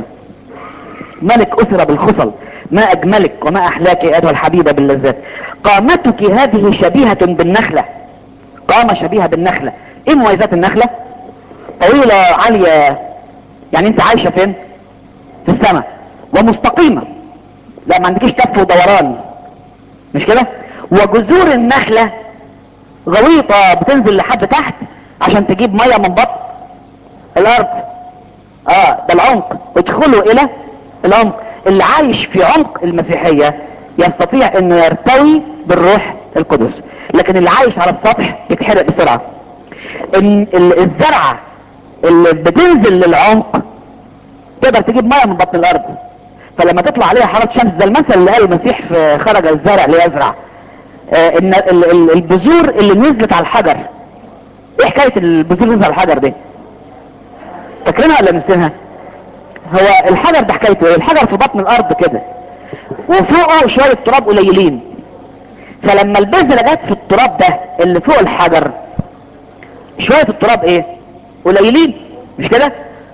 S2: ملك أسرة بالخصل ما أجملك وما أحلاك أيها الحبيبة باللذات قامتك هذه شبيهة بالنخلة قامة شبيهة بالنخلة ايه مميزات النخلة طويلة عالية يعني انت عايشة فين في السماء ومستقيمة لا ما عندكيش تف ودوران مش كده وجذور النخلة غويطة بتنزل لحد تحت عشان تجيب مية من بطن الارض اه ده العمق ادخلوا الى العمق اللي عايش في عمق المسيحية يستطيع انه يرتوي بالروح القدس لكن اللي عايش على السطح يتحرق بسرعة ان ال- الزرعة اللي بتنزل للعمق تقدر تجيب مية من بطن الارض فلما تطلع عليها حرارة شمس ده المثل اللي قال المسيح في خرج الزرع ليزرع آه ان ال- ال- البذور اللي نزلت على الحجر ايه حكاية البذور اللي نزلت على الحجر دي فاكرينها ولا نسينها هو الحجر ده حكايته ايه الحجر في بطن الارض كده وفوقه شوية تراب قليلين فلما البذرة جت في التراب ده اللي فوق الحجر شوية التراب ايه قليلين مش كده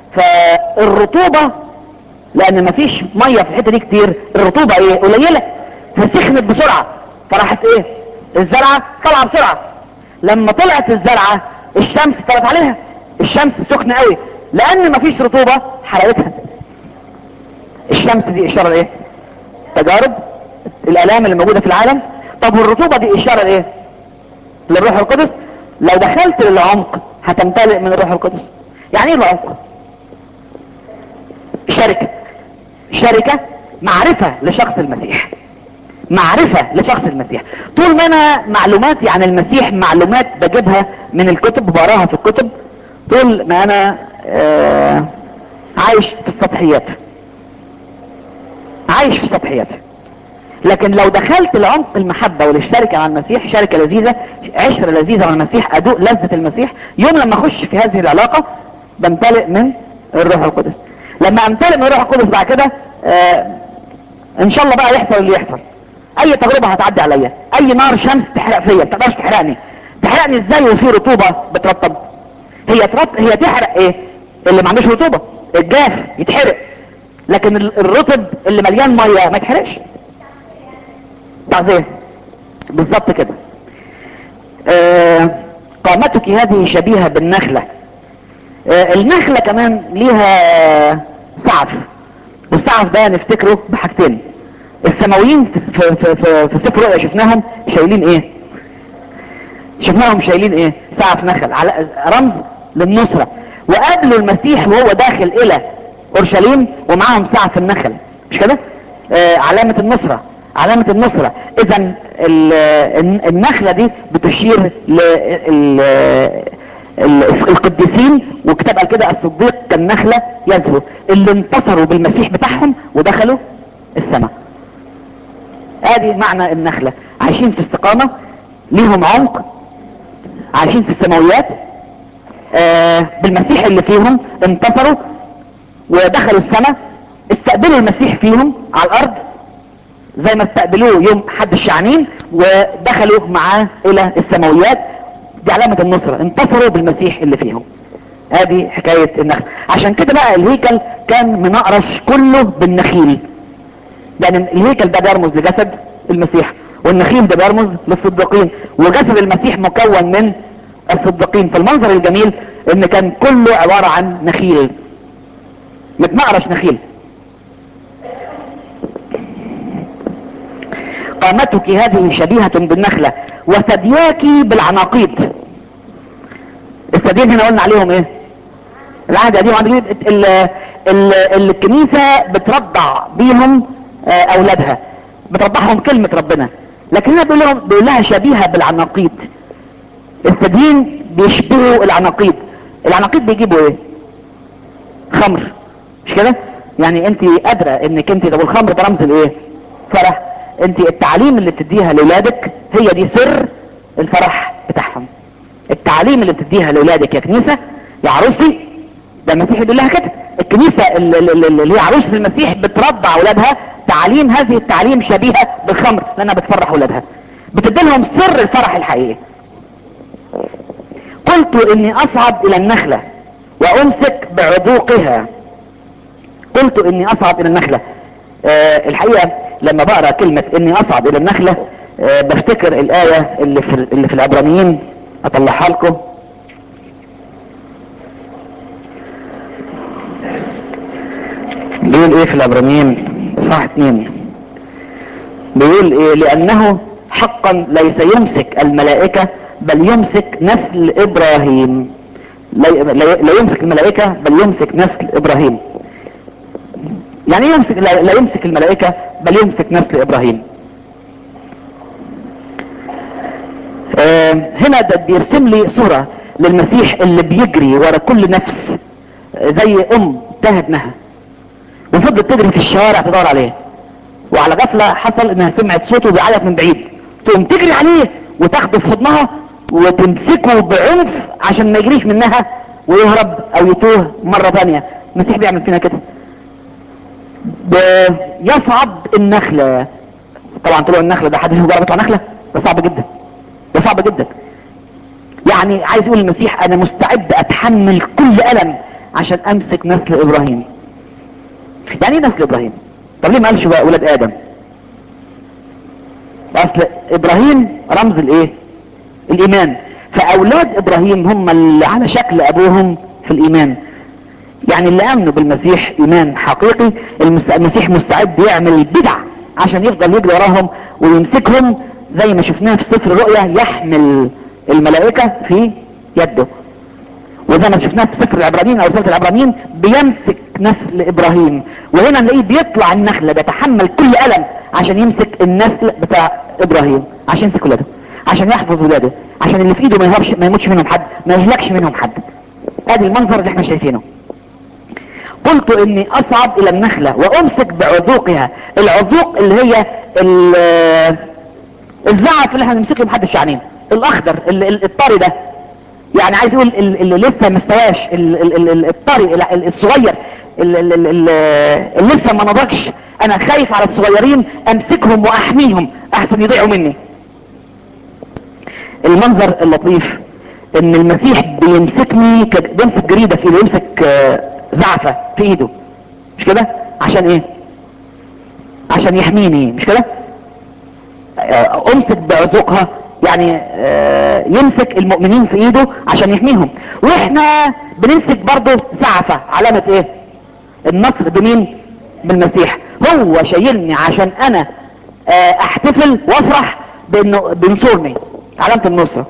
S2: فالرطوبة لان مفيش مية في الحتة دي كتير الرطوبة ايه قليلة فسخنت بسرعة فراحت ايه الزرعة طلع بسرعة لما طلعت الزرعة الشمس طلعت عليها الشمس سخنة قوي لان مفيش رطوبة حرقتها الشمس دي اشارة لايه تجارب الالام اللي موجودة في العالم طب والرطوبة دي اشارة لايه للروح القدس لو دخلت للعمق هتمتلئ من الروح القدس يعني ايه العمق شركة شركة معرفة لشخص المسيح معرفة لشخص المسيح طول ما انا معلوماتي عن المسيح معلومات بجيبها من الكتب بقراها في الكتب طول ما انا آه عايش في السطحيات عايش في السطحيات لكن لو دخلت لعمق المحبة وللشركة مع المسيح شركة لذيذة عشرة لذيذة مع المسيح ادوق لذة المسيح يوم لما اخش في هذه العلاقة بمتلئ من الروح القدس لما امتلئ من الروح القدس بعد كده آه ان شاء الله بقى يحصل اللي يحصل اي تجربة هتعدي عليا اي نار شمس تحرق فيا ما تقدرش تحرقني تحرقني ازاي وفي رطوبة بترطب هي ترط... هي تحرق ايه اللي ما عندوش رطوبة الجاف يتحرق لكن ال- الرطب اللي مليان مية ما يتحرقش تعزيه بالظبط كده آه قامتك هذه شبيهة بالنخلة آه النخلة كمان ليها سعف والسعف ده نفتكره بحاجتين السماويين في في في, في, في سفر رؤيا شفناهم شايلين ايه شفناهم شايلين ايه سعف نخل على رمز للنصرة وقابلوا المسيح وهو داخل الى اورشليم ومعاهم سعف النخل مش كده آه علامة النصرة علامة النصرة اذا النخلة دي بتشير للقديسين وكتاب قال كده الصديق كالنخلة يزهو اللي انتصروا بالمسيح بتاعهم ودخلوا السماء ادي معنى النخلة عايشين في استقامة ليهم عمق عايشين في السماويات آه بالمسيح اللي فيهم انتصروا ودخلوا السماء استقبلوا المسيح فيهم على الارض زي ما استقبلوه يوم حد الشعنين ودخلوا معاه الى السماويات دي علامة النصرة انتصروا بالمسيح اللي فيهم ادي حكاية النخل عشان كده بقى الهيكل كان منقرش كله بالنخيل لان الهيكل ده بيرمز لجسد المسيح والنخيل ده بيرمز للصديقين وجسد المسيح مكون من الصديقين فالمنظر الجميل ان كان كله عبارة عن نخيل متنقرش نخيل قامتك هذه شبيهة بالنخلة وثدياك بالعناقيد الثديين هنا قلنا عليهم ايه العهد القديم وعهد الجديد ال- ال- ال- الكنيسة بترضع بيهم آه، اولادها بترضعهم كلمة ربنا لكن هنا بيقول لهم بيقول لها شبيهة بالعناقيد الثديين بيشبهوا العناقيد العناقيد بيجيبوا ايه خمر مش كده يعني انت قادرة انك انت طب الخمر ده رمز الايه فرح انت التعليم اللي بتديها لاولادك هي دي سر الفرح بتاعهم التعليم اللي بتديها لاولادك يا كنيسة يا عروستي ده المسيح يقول لها كده الكنيسة اللي, اللي اللي هي عروسة المسيح بترضع اولادها تعليم هذه التعليم شبيهة بالخمر لانها بتفرح اولادها بتدي لهم سر الفرح الحقيقي قلت اني اصعد الى النخلة وامسك بعذوقها قلت اني اصعد الى النخلة آه الحقيقة لما بقرأ كلمة اني اصعد الى النخلة آه بفتكر الآية اللي في, اللي في العبرانيين اطلعها لكم بيقول ايه في العبرانيين اصحاح اتنين بيقول ايه لانه حقا ليس يمسك الملائكة بل يمسك نسل ابراهيم لا لا- لا يمسك الملائكة بل يمسك نسل ابراهيم يعني ايه يمسك لا, لا يمسك الملائكة بل يمسك نسل ابراهيم آه هنا ده بيرسم لي صورة للمسيح اللي بيجري ورا كل نفس آه، زي ام تاه ابنها وفضلت تجري في الشوارع تدور عليه وعلى غفلة حصل انها سمعت صوته بيعيط من بعيد تقوم تجري عليه وتاخده في حضنها وتمسكه بعنف عشان ما يجريش منها ويهرب او يتوه مرة تانية المسيح بيعمل فينا كده ب- يصعد النخلة طبعا طلوع النخلة ده حد فيهم جرب يطلع نخلة ده صعب جدا ده صعب جدا يعني عايز يقول المسيح انا مستعد اتحمل كل الم عشان امسك نسل ابراهيم يعني ايه نسل ابراهيم طب ليه ما قالش بقى ولاد ادم اصل ابراهيم رمز الايه الايمان فاولاد ابراهيم هم اللي على شكل ابوهم في الايمان يعني اللي امنوا بالمسيح ايمان حقيقي المس- المسيح مستعد يعمل البدع عشان يفضل يجري وراهم ويمسكهم زي ما شفناه في سفر الرؤيا يحمل الملائكة في يده وزي ما شفناه في سفر العبرانيين او رسالة العبرانيين بيمسك نسل ابراهيم وهنا نلاقيه بيطلع النخلة بيتحمل كل ألم عشان يمسك النسل بتاع ابراهيم عشان يمسك ولاده عشان يحفظ ولاده عشان اللي في ايده ما يهربش ما يموتش منهم حد ما يهلكش منهم حد ادي المنظر اللي احنا شايفينه قلت اني اصعد الى النخلة وامسك بعذوقها العذوق اللي هي ال- الزعف اللي احنا بنمسكه محدش يعنيه الاخضر ال- ال- الطري ده يعني عايز يقول ال- اللي لسه ما استواش ال- ال- ال- الطري ال- ال- الصغير ال- ال- ال- ال- اللي لسه ما نضجش انا خايف على الصغيرين امسكهم واحميهم احسن يضيعوا مني المنظر اللطيف ان المسيح بيمسكني ك- بيمسك جريدة في ايده يمسك آه، زعفة في ايده مش كده عشان ايه عشان يحميني مش كده آه، امسك بعذوقها يعني آه، يمسك المؤمنين في ايده عشان يحميهم واحنا بنمسك برضه زعفة علامة ايه النصر بمين بالمسيح هو شايلني عشان انا آه، احتفل وافرح بانه بينصرني علامة النصرة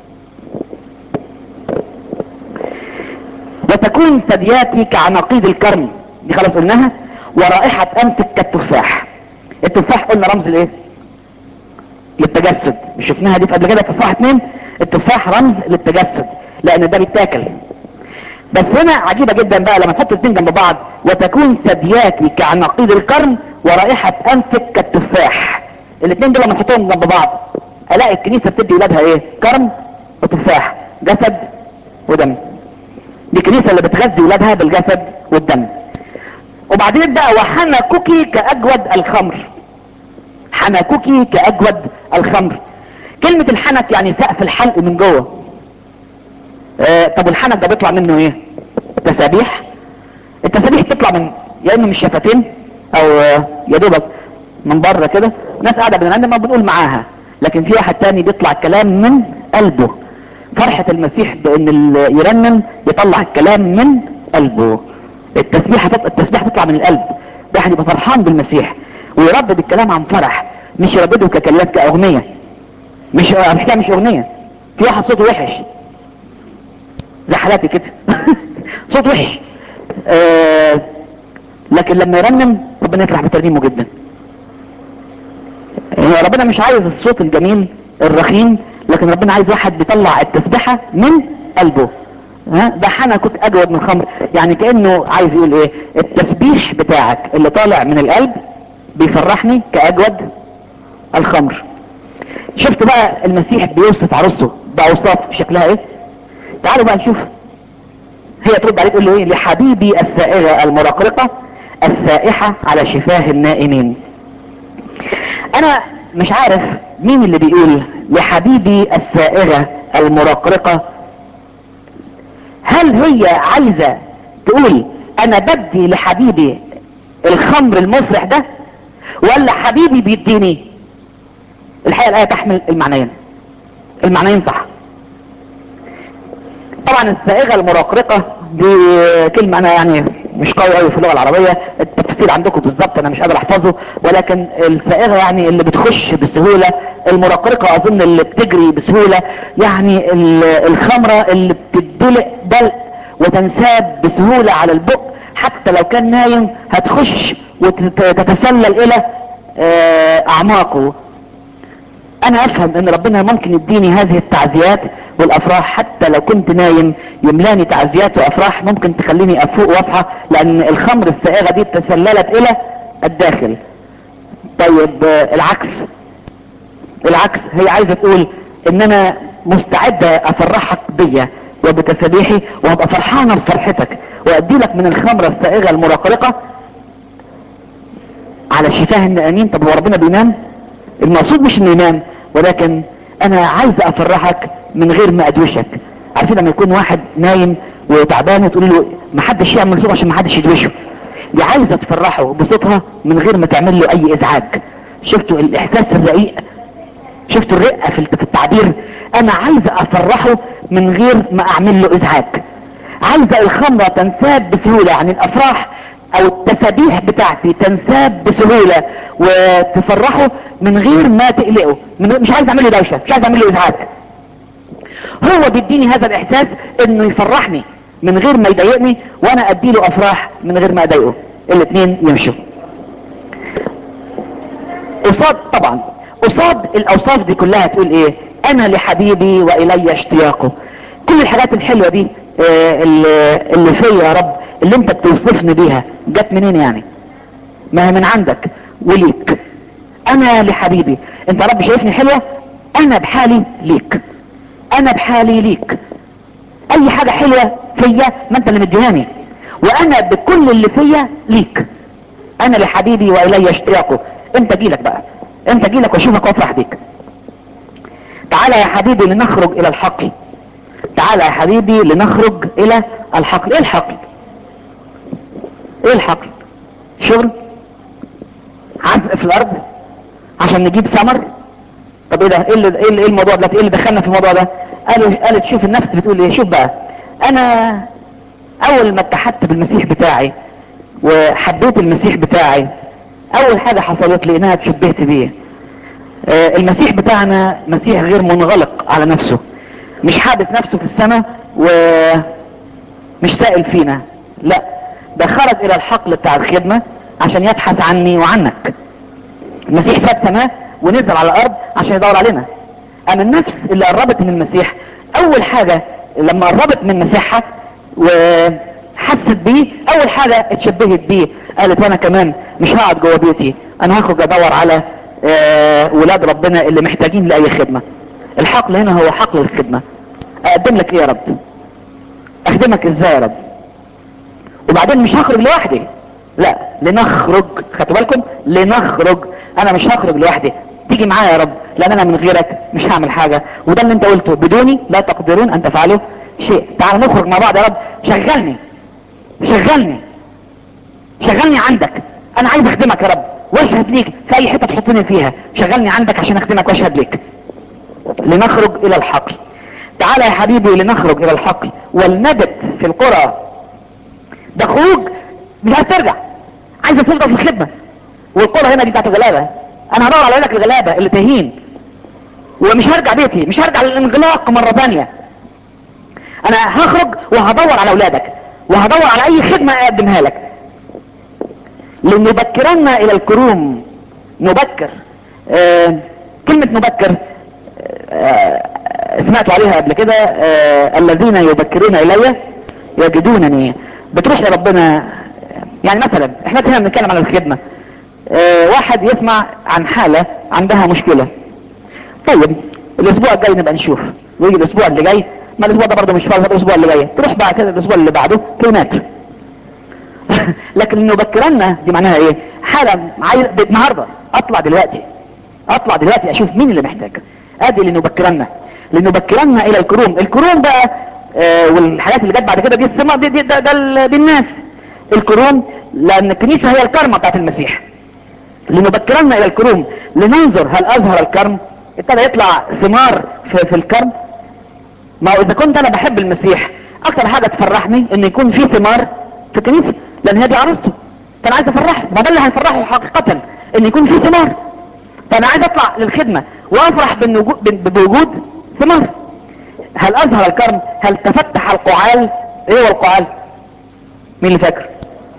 S2: وتكون ثدياتي كعناقيد الكرم دي خلاص قلناها ورائحة انفك كالتفاح التفاح قلنا رمز لايه للتجسد مش شفناها دي في قبل كده في صح اتنين التفاح رمز للتجسد لان ده بيتاكل بس هنا عجيبة جدا بقى لما تحط الاثنين جنب بعض وتكون ثدياتي كعناقيد الكرم ورائحة انفك كالتفاح الاثنين دول لما نحطهم جنب بعض الاقي الكنيسة بتدي ولادها ايه كرم وتفاح جسد ودم دي الكنيسة اللي بتغذي ولادها بالجسد والدم وبعدين بقى وحنكك كأجود الخمر حنكك كأجود الخمر كلمة الحنك يعني سقف الحلق من جوه آه طب الحنك ده بيطلع منه ايه تسابيح التسابيح بتطلع من يا اما من الشفتين او آه يا دوبك من بره كده ناس قاعده بنرنم ما بنقول معاها لكن في واحد تاني بيطلع الكلام من قلبه فرحة المسيح بان اللي يرنم يطلع الكلام من قلبه التسبيح التسبيح تطلع من القلب ده واحد يبقى فرحان بالمسيح ويردد الكلام عن فرح مش يردده ككلمات كاغنيه مش الحكايه مش اغنيه في واحد صوته وحش زي حالاتي كده صوت وحش آه لكن لما يرنم ربنا يفرح بترنيمه جدا يعني ربنا مش عايز الصوت الجميل الرخيم لكن ربنا عايز واحد بيطلع التسبيحة من قلبه ها ده حنكك اجود من الخمر يعني كأنه عايز يقول ايه التسبيح بتاعك اللي طالع من القلب بيفرحني كأجود الخمر شفت بقى المسيح بيوصف عروسته بأوصاف شكلها ايه تعالوا بقى نشوف هي ترد عليه تقول له ايه لحبيبي السائغة المرقرقة السائحة على شفاه النائمين انا مش عارف مين اللي بيقول لحبيبي السائغة المرقرقة هل هي عايزة تقول انا بدي لحبيبي الخمر المفرح ده ولا حبيبي بيديني الحقيقة الآية تحمل المعنيين المعنيين صح طبعا السائغة المراقرقة دي كلمة انا يعني مش قوي قوي في اللغة العربية التفسير عندكم بالظبط انا مش قادر احفظه ولكن السائغة يعني اللي بتخش بسهولة المراقرقة اظن اللي بتجري بسهولة يعني الخمرة اللي بتدلق دلق وتنساب بسهولة على البق حتى لو كان نايم هتخش وتتسلل الى اعماقه انا افهم ان ربنا ممكن يديني هذه التعزيات والافراح حتى لو كنت نايم يملاني تعزيات وافراح ممكن تخليني افوق واصحى لان الخمر السائغة دي تسللت الى الداخل طيب العكس العكس هي عايزة تقول ان انا مستعدة افرحك بيا وبتسابيحي وهبقى فرحانة بفرحتك وادي لك من الخمرة السائغة المراقرقة على شفاه النائمين طب هو ربنا بينام المقصود مش انه ينام ولكن انا عايز افرحك من غير ما ادوشك عارفين لما يكون واحد نايم وتعبان وتقول له ما حدش يعمل صوت عشان ما حدش يدوشه دي عايزه تفرحه بصوتها من غير ما تعمل له اي ازعاج شفتوا الاحساس الرقيق شفتوا الرقه في التعبير انا عايزه افرحه من غير ما اعمل له ازعاج عايزه الخمره تنساب بسهوله يعني الافراح او التسابيح بتاعتي تنساب بسهولة وتفرحه من غير ما تقلقه من مش عايز اعمل له دوشة مش عايز اعمل له ازعاج هو بيديني هذا الاحساس انه يفرحني من غير ما يضايقني وانا اديله افراح من غير ما اضايقه الاثنين يمشوا قصاد طبعا قصاد الاوصاف دي كلها تقول ايه انا لحبيبي والي اشتياقه كل الحاجات الحلوه دي آه، اللي اللي فيا يا رب اللي انت بتوصفني بيها جت منين يعني ما هي من عندك وليك انا لحبيبي انت يا رب شايفني حلوه انا بحالي ليك انا بحالي ليك اي حاجه حلوه فيا ما انت اللي مديهاني وانا بكل اللي فيا ليك انا لحبيبي والي اشتياقه انت جيلك بقى انت جيلك واشوفك وافرح بيك تعالى يا حبيبي لنخرج الى الحقل تعالى يا حبيبي لنخرج الى الحقل ايه الحقل ايه الحقل شغل عزق في الارض عشان نجيب ثمر طب ايه ده ايه اللي ايه اللي- إيه الموضوع ده ايه اللي دخلنا في الموضوع ده قالوا قالت شوف النفس بتقول ايه شوف بقى انا اول ما اتحدت بالمسيح بتاعي وحبيت المسيح بتاعي اول حاجة حصلت لي انها اتشبهت بيه آه، المسيح بتاعنا مسيح غير منغلق على نفسه مش حابس نفسه في السماء ومش سائل فينا لا ده خرج الى الحقل بتاع الخدمة عشان يبحث عني وعنك المسيح ساب سماه ونزل على الارض عشان يدور علينا اما النفس اللي قربت من المسيح اول حاجة لما قربت من مسيحها وحست بيه اول حاجة اتشبهت بيه قالت وانا كمان مش هقعد جوه بيتي انا هخرج ادور على آه، ولاد ربنا اللي محتاجين لاي خدمة الحقل هنا هو حقل الخدمة اقدم لك ايه يا رب اخدمك ازاي يا رب وبعدين مش هخرج لوحدي لا لنخرج خدتوا بالكم لنخرج انا مش هخرج لوحدي تيجي معايا يا رب لان انا من غيرك مش هعمل حاجة وده اللي انت قلته بدوني لا تقدرون ان تفعلوا شيء تعال نخرج مع بعض يا رب شغلني شغلني شغلني عندك انا عايز اخدمك يا رب واشهد ليك في اي حته تحطني فيها شغلني عندك عشان اخدمك واشهد ليك لنخرج الى الحقل تعالى يا حبيبي لنخرج الى الحقل ولنبت في القرى ده خروج مش عايز ترجع عايز تفضل في الخدمة والقرى هنا دي بتاعت الغلابة انا هدور على عيالك الغلابة اللي تاهين ومش هرجع بيتي مش هرجع للانغلاق مرة ثانية انا هخرج وهدور على اولادك وهدور على اي خدمة اقدمها لك لنبكرن الى الكروم نبكر آه كلمة نبكر آه سمعتوا عليها قبل كده آه الذين يبكرون الي يجدونني بتروح لربنا يعني مثلا احنا هنا بنتكلم عن الخدمة آه واحد يسمع عن حالة عندها مشكلة طيب الاسبوع الجاي نبقى نشوف ويجي الاسبوع اللي جاي ما الاسبوع ده برضه مش فاضي الاسبوع اللي جاي تروح بعد كده الاسبوع اللي بعده كلمات لكن نبكرنا دي معناها ايه حالة عايز النهاردة اطلع دلوقتي اطلع دلوقتي اشوف مين اللي محتاج ادي لنبكرنا لنبكرنا الى الكروم الكروم بقى آه والحاجات اللي جت بعد كده دي السماء دي, دي, ده, ده ال- دي الناس الكروم لان الكنيسة هي الكرمة بتاعت المسيح لنبكرنا الى الكروم لننظر هل اظهر الكرم ابتدى يطلع ثمار في, في الكرم ما هو اذا كنت انا بحب المسيح اكتر حاجة تفرحني ان يكون في ثمار في الكنيسة لان هي دي عروسته فانا عايز افرحه ما ده اللي هيفرحه حقيقة ان يكون في ثمار فانا عايز اطلع للخدمة وافرح بالنجو- ب- بوجود ثمار هل اظهر الكرم هل تفتح القعال ايه هو القعال مين اللي فاكر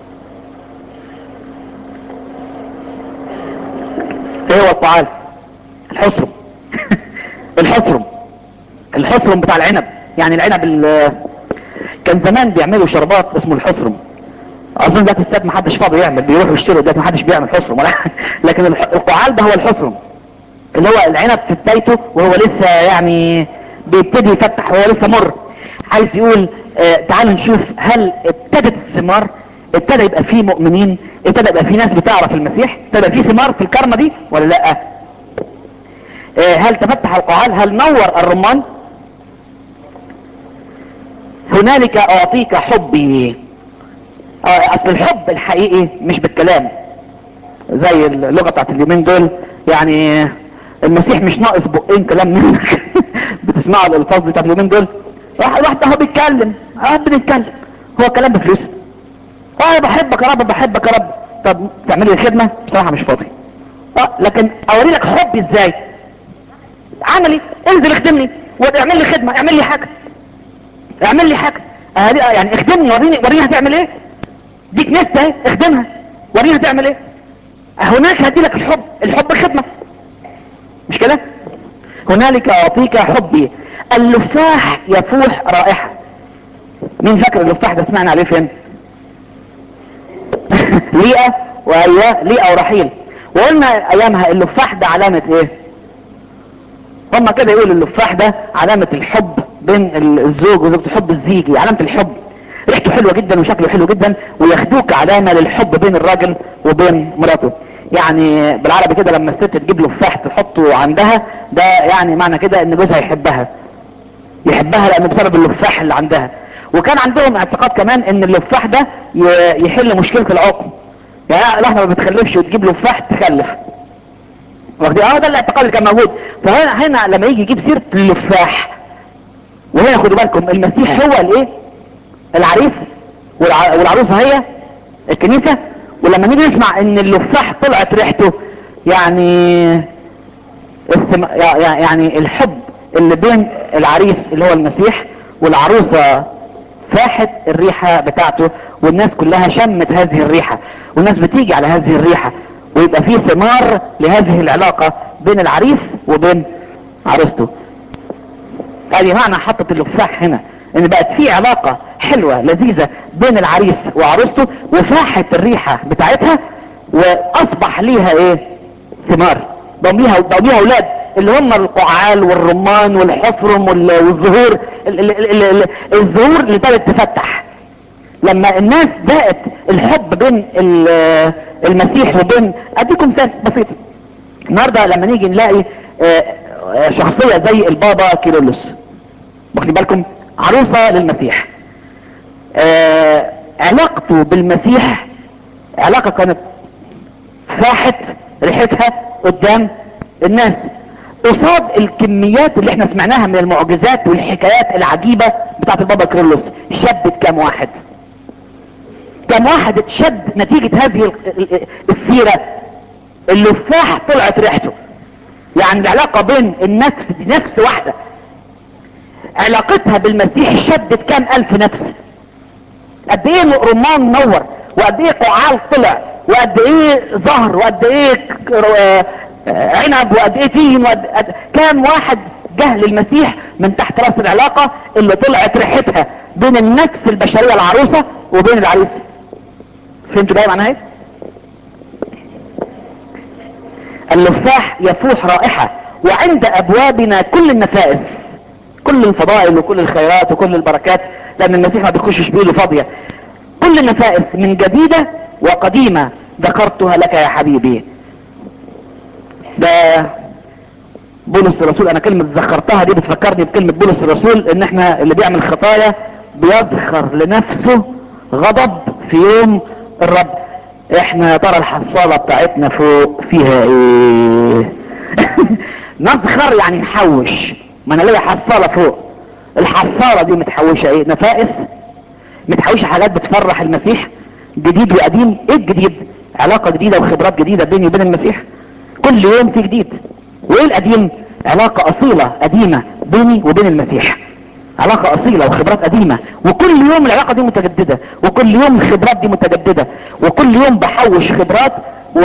S2: ايه هو القعال الحصرم الحصرم الحصرم بتاع العنب يعني العنب ال- كان زمان بيعملوا شربات اسمه الحصرم اظن ده تستاد محدش فاضي يعمل بيروحوا يشتروا ده محدش بيعمل حصرم ولا لكن الح- القعال ده هو الحصرم اللي هو العنب في بدايته وهو لسه يعني بيبتدي يفتح وهو لسه مر عايز يقول آه تعالوا نشوف هل ابتدت الثمار ابتدى يبقى فيه مؤمنين ابتدى يبقى فيه ناس بتعرف المسيح ابتدى فيه ثمار في الكرمة دي ولا لا آه هل تفتح القعال هل نور الرمان هنالك اعطيك حبي آه اصل الحب الحقيقي مش بالكلام زي اللغة بتاعت اليومين دول يعني المسيح مش ناقص بقين كلام منك بتسمعوا الالفاظ بتاعت اليومين دول واحد واحد اهو بيتكلم اه بنتكلم هو كلام بفلوس اه بحبك يا رب بحبك يا رب طب تعمل لي خدمة بصراحة مش فاضي اه لكن اوري لك حبي ازاي عملي انزل اخدمني واعمل لي خدمة اعمل لي حاجة اعمل لي حاجة آه دي- يعني اخدمني وريني وريني هتعمل ايه دي كنيسة اهي اخدمها وريني هتعمل ايه هناك هدي لك الحب الحب خدمة مش كده هنالك اعطيك حبي اللفاح يفوح رائحة مين فاكر اللفاح ده سمعنا عليه فين ليئة وايوه ليئة ورحيل وقلنا ايامها اللفاح ده علامة ايه هما كده يقولوا اللفاح ده علامة الحب بين الزوج وزوجته الحب الزيجي علامة الحب ريحته حلوة جدا وشكله حلو جدا وياخدوك علامة للحب بين الراجل وبين مراته يعني بالعربي كده لما الست تجيب لفاح تحطه عندها ده يعني معنى كده ان جوزها يحبها يحبها لان بسبب اللفاح اللي عندها وكان عندهم اعتقاد كمان ان اللفاح ده ي- يحل مشكلة العقم يعني لحظة ما بتخلفش وتجيب لفاح تخلف واخدين اه ده الاعتقاد اللي كان موجود فهنا هنا لما يجي يجيب سيره اللفاح وهنا خدوا بالكم المسيح هو الايه العريس والع... والعروسه هي الكنيسه ولما نيجي نسمع ان اللفاح طلعت ريحته يعني الثم... يع- يع- يعني الحب اللي بين العريس اللي هو المسيح والعروسه فاحت الريحه بتاعته والناس كلها شمت هذه الريحه والناس بتيجي على هذه الريحه ويبقى فيه ثمار لهذه العلاقه بين العريس وبين عروسته ادي معنى حطة اللفاح هنا ان بقت في علاقة حلوة لذيذة بين العريس وعروسته وفاحت الريحة بتاعتها واصبح ليها ايه ثمار بقوا ليها بقوا ليها اولاد اللي هم القعال والرمان والحصرم وال- والزهور ال- ال- ال- ال- الزهور اللي ابتدت تفتح لما الناس دقت الحب بين ال- المسيح وبين اديكم مثال بسيط النهارده لما نيجي نلاقي آه، آه، شخصيه زي البابا كيرلس واخدين بالكم عروسه للمسيح آه، علاقته بالمسيح علاقه كانت فاحت ريحتها قدام الناس قصاد الكميات اللي احنا سمعناها من المعجزات والحكايات العجيبه بتاعت البابا كيرلس شدت كام واحد كم واحد اتشد نتيجة هذه ال- ال- السيرة اللفاح طلعت ريحته يعني العلاقة بين النفس دي نفس واحدة علاقتها بالمسيح شدت كام الف نفس قد ايه رمان نور وقد ايه قعال طلع وقد ايه زهر وقد ايه ك- آه، آه، عنب وقد ايه تين وقد قد- كام واحد جه للمسيح من تحت راس العلاقة اللي طلعت ريحتها بين النفس البشرية العروسة وبين العريس فهمتوا بقى معناها ايه اللفاح يفوح رائحة وعند ابوابنا كل النفائس كل الفضائل وكل الخيرات وكل البركات لان المسيح ما بيخشش بايده فاضية كل النفائس من جديدة وقديمة ذكرتها لك يا حبيبي ده بولس الرسول انا كلمة ذكرتها دي بتفكرني بكلمة بولس الرسول ان احنا اللي بيعمل خطايا بيذخر لنفسه غضب في يوم الرب احنا يا ترى الحصالة بتاعتنا فوق فيها ايه نذخر يعني نحوش ما انا ليا حصالة فوق الحصالة دي متحوشة ايه نفائس متحوشة حاجات بتفرح المسيح جديد وقديم ايه الجديد علاقة جديدة وخبرات جديدة بيني وبين المسيح كل يوم في جديد وايه القديم علاقة اصيلة قديمة بيني وبين المسيح علاقة اصيلة وخبرات قديمة وكل يوم العلاقة دي متجددة وكل يوم الخبرات دي متجددة وكل يوم بحوش خبرات و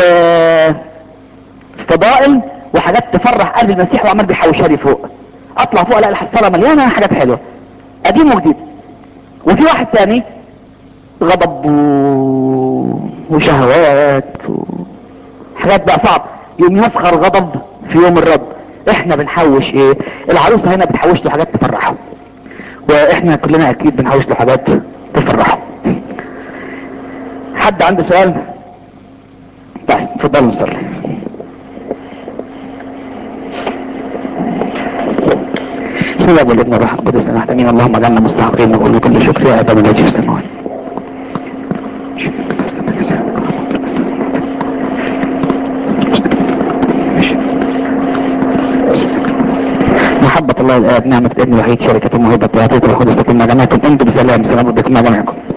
S2: فضائل وحاجات تفرح قلب المسيح وعمال بيحوشها لي فوق اطلع فوق الاقي الحصالة مليانة حاجات حلوة قديم وجديد وفي واحد تاني غضب و... وشهوات و... حاجات بقى صعب يوم يسخر غضب في يوم الرب احنا بنحوش ايه العروسة هنا بتحوش له حاجات تفرحه واحنا كلنا اكيد بنحوش له حاجات تفرحه حد عنده سؤال طيب اتفضلوا نصلي بسم الله والابن والروح القدس انا امين اللهم اجعلنا مستحقين نقول كل شكر يا ابا الذي في السماوات محبة الله الآب نعمة الابن الوحيد شركة الموهبة وعطية القدس تكون مع جميعكم انتم بسلام سلام ربكم مع جميعكم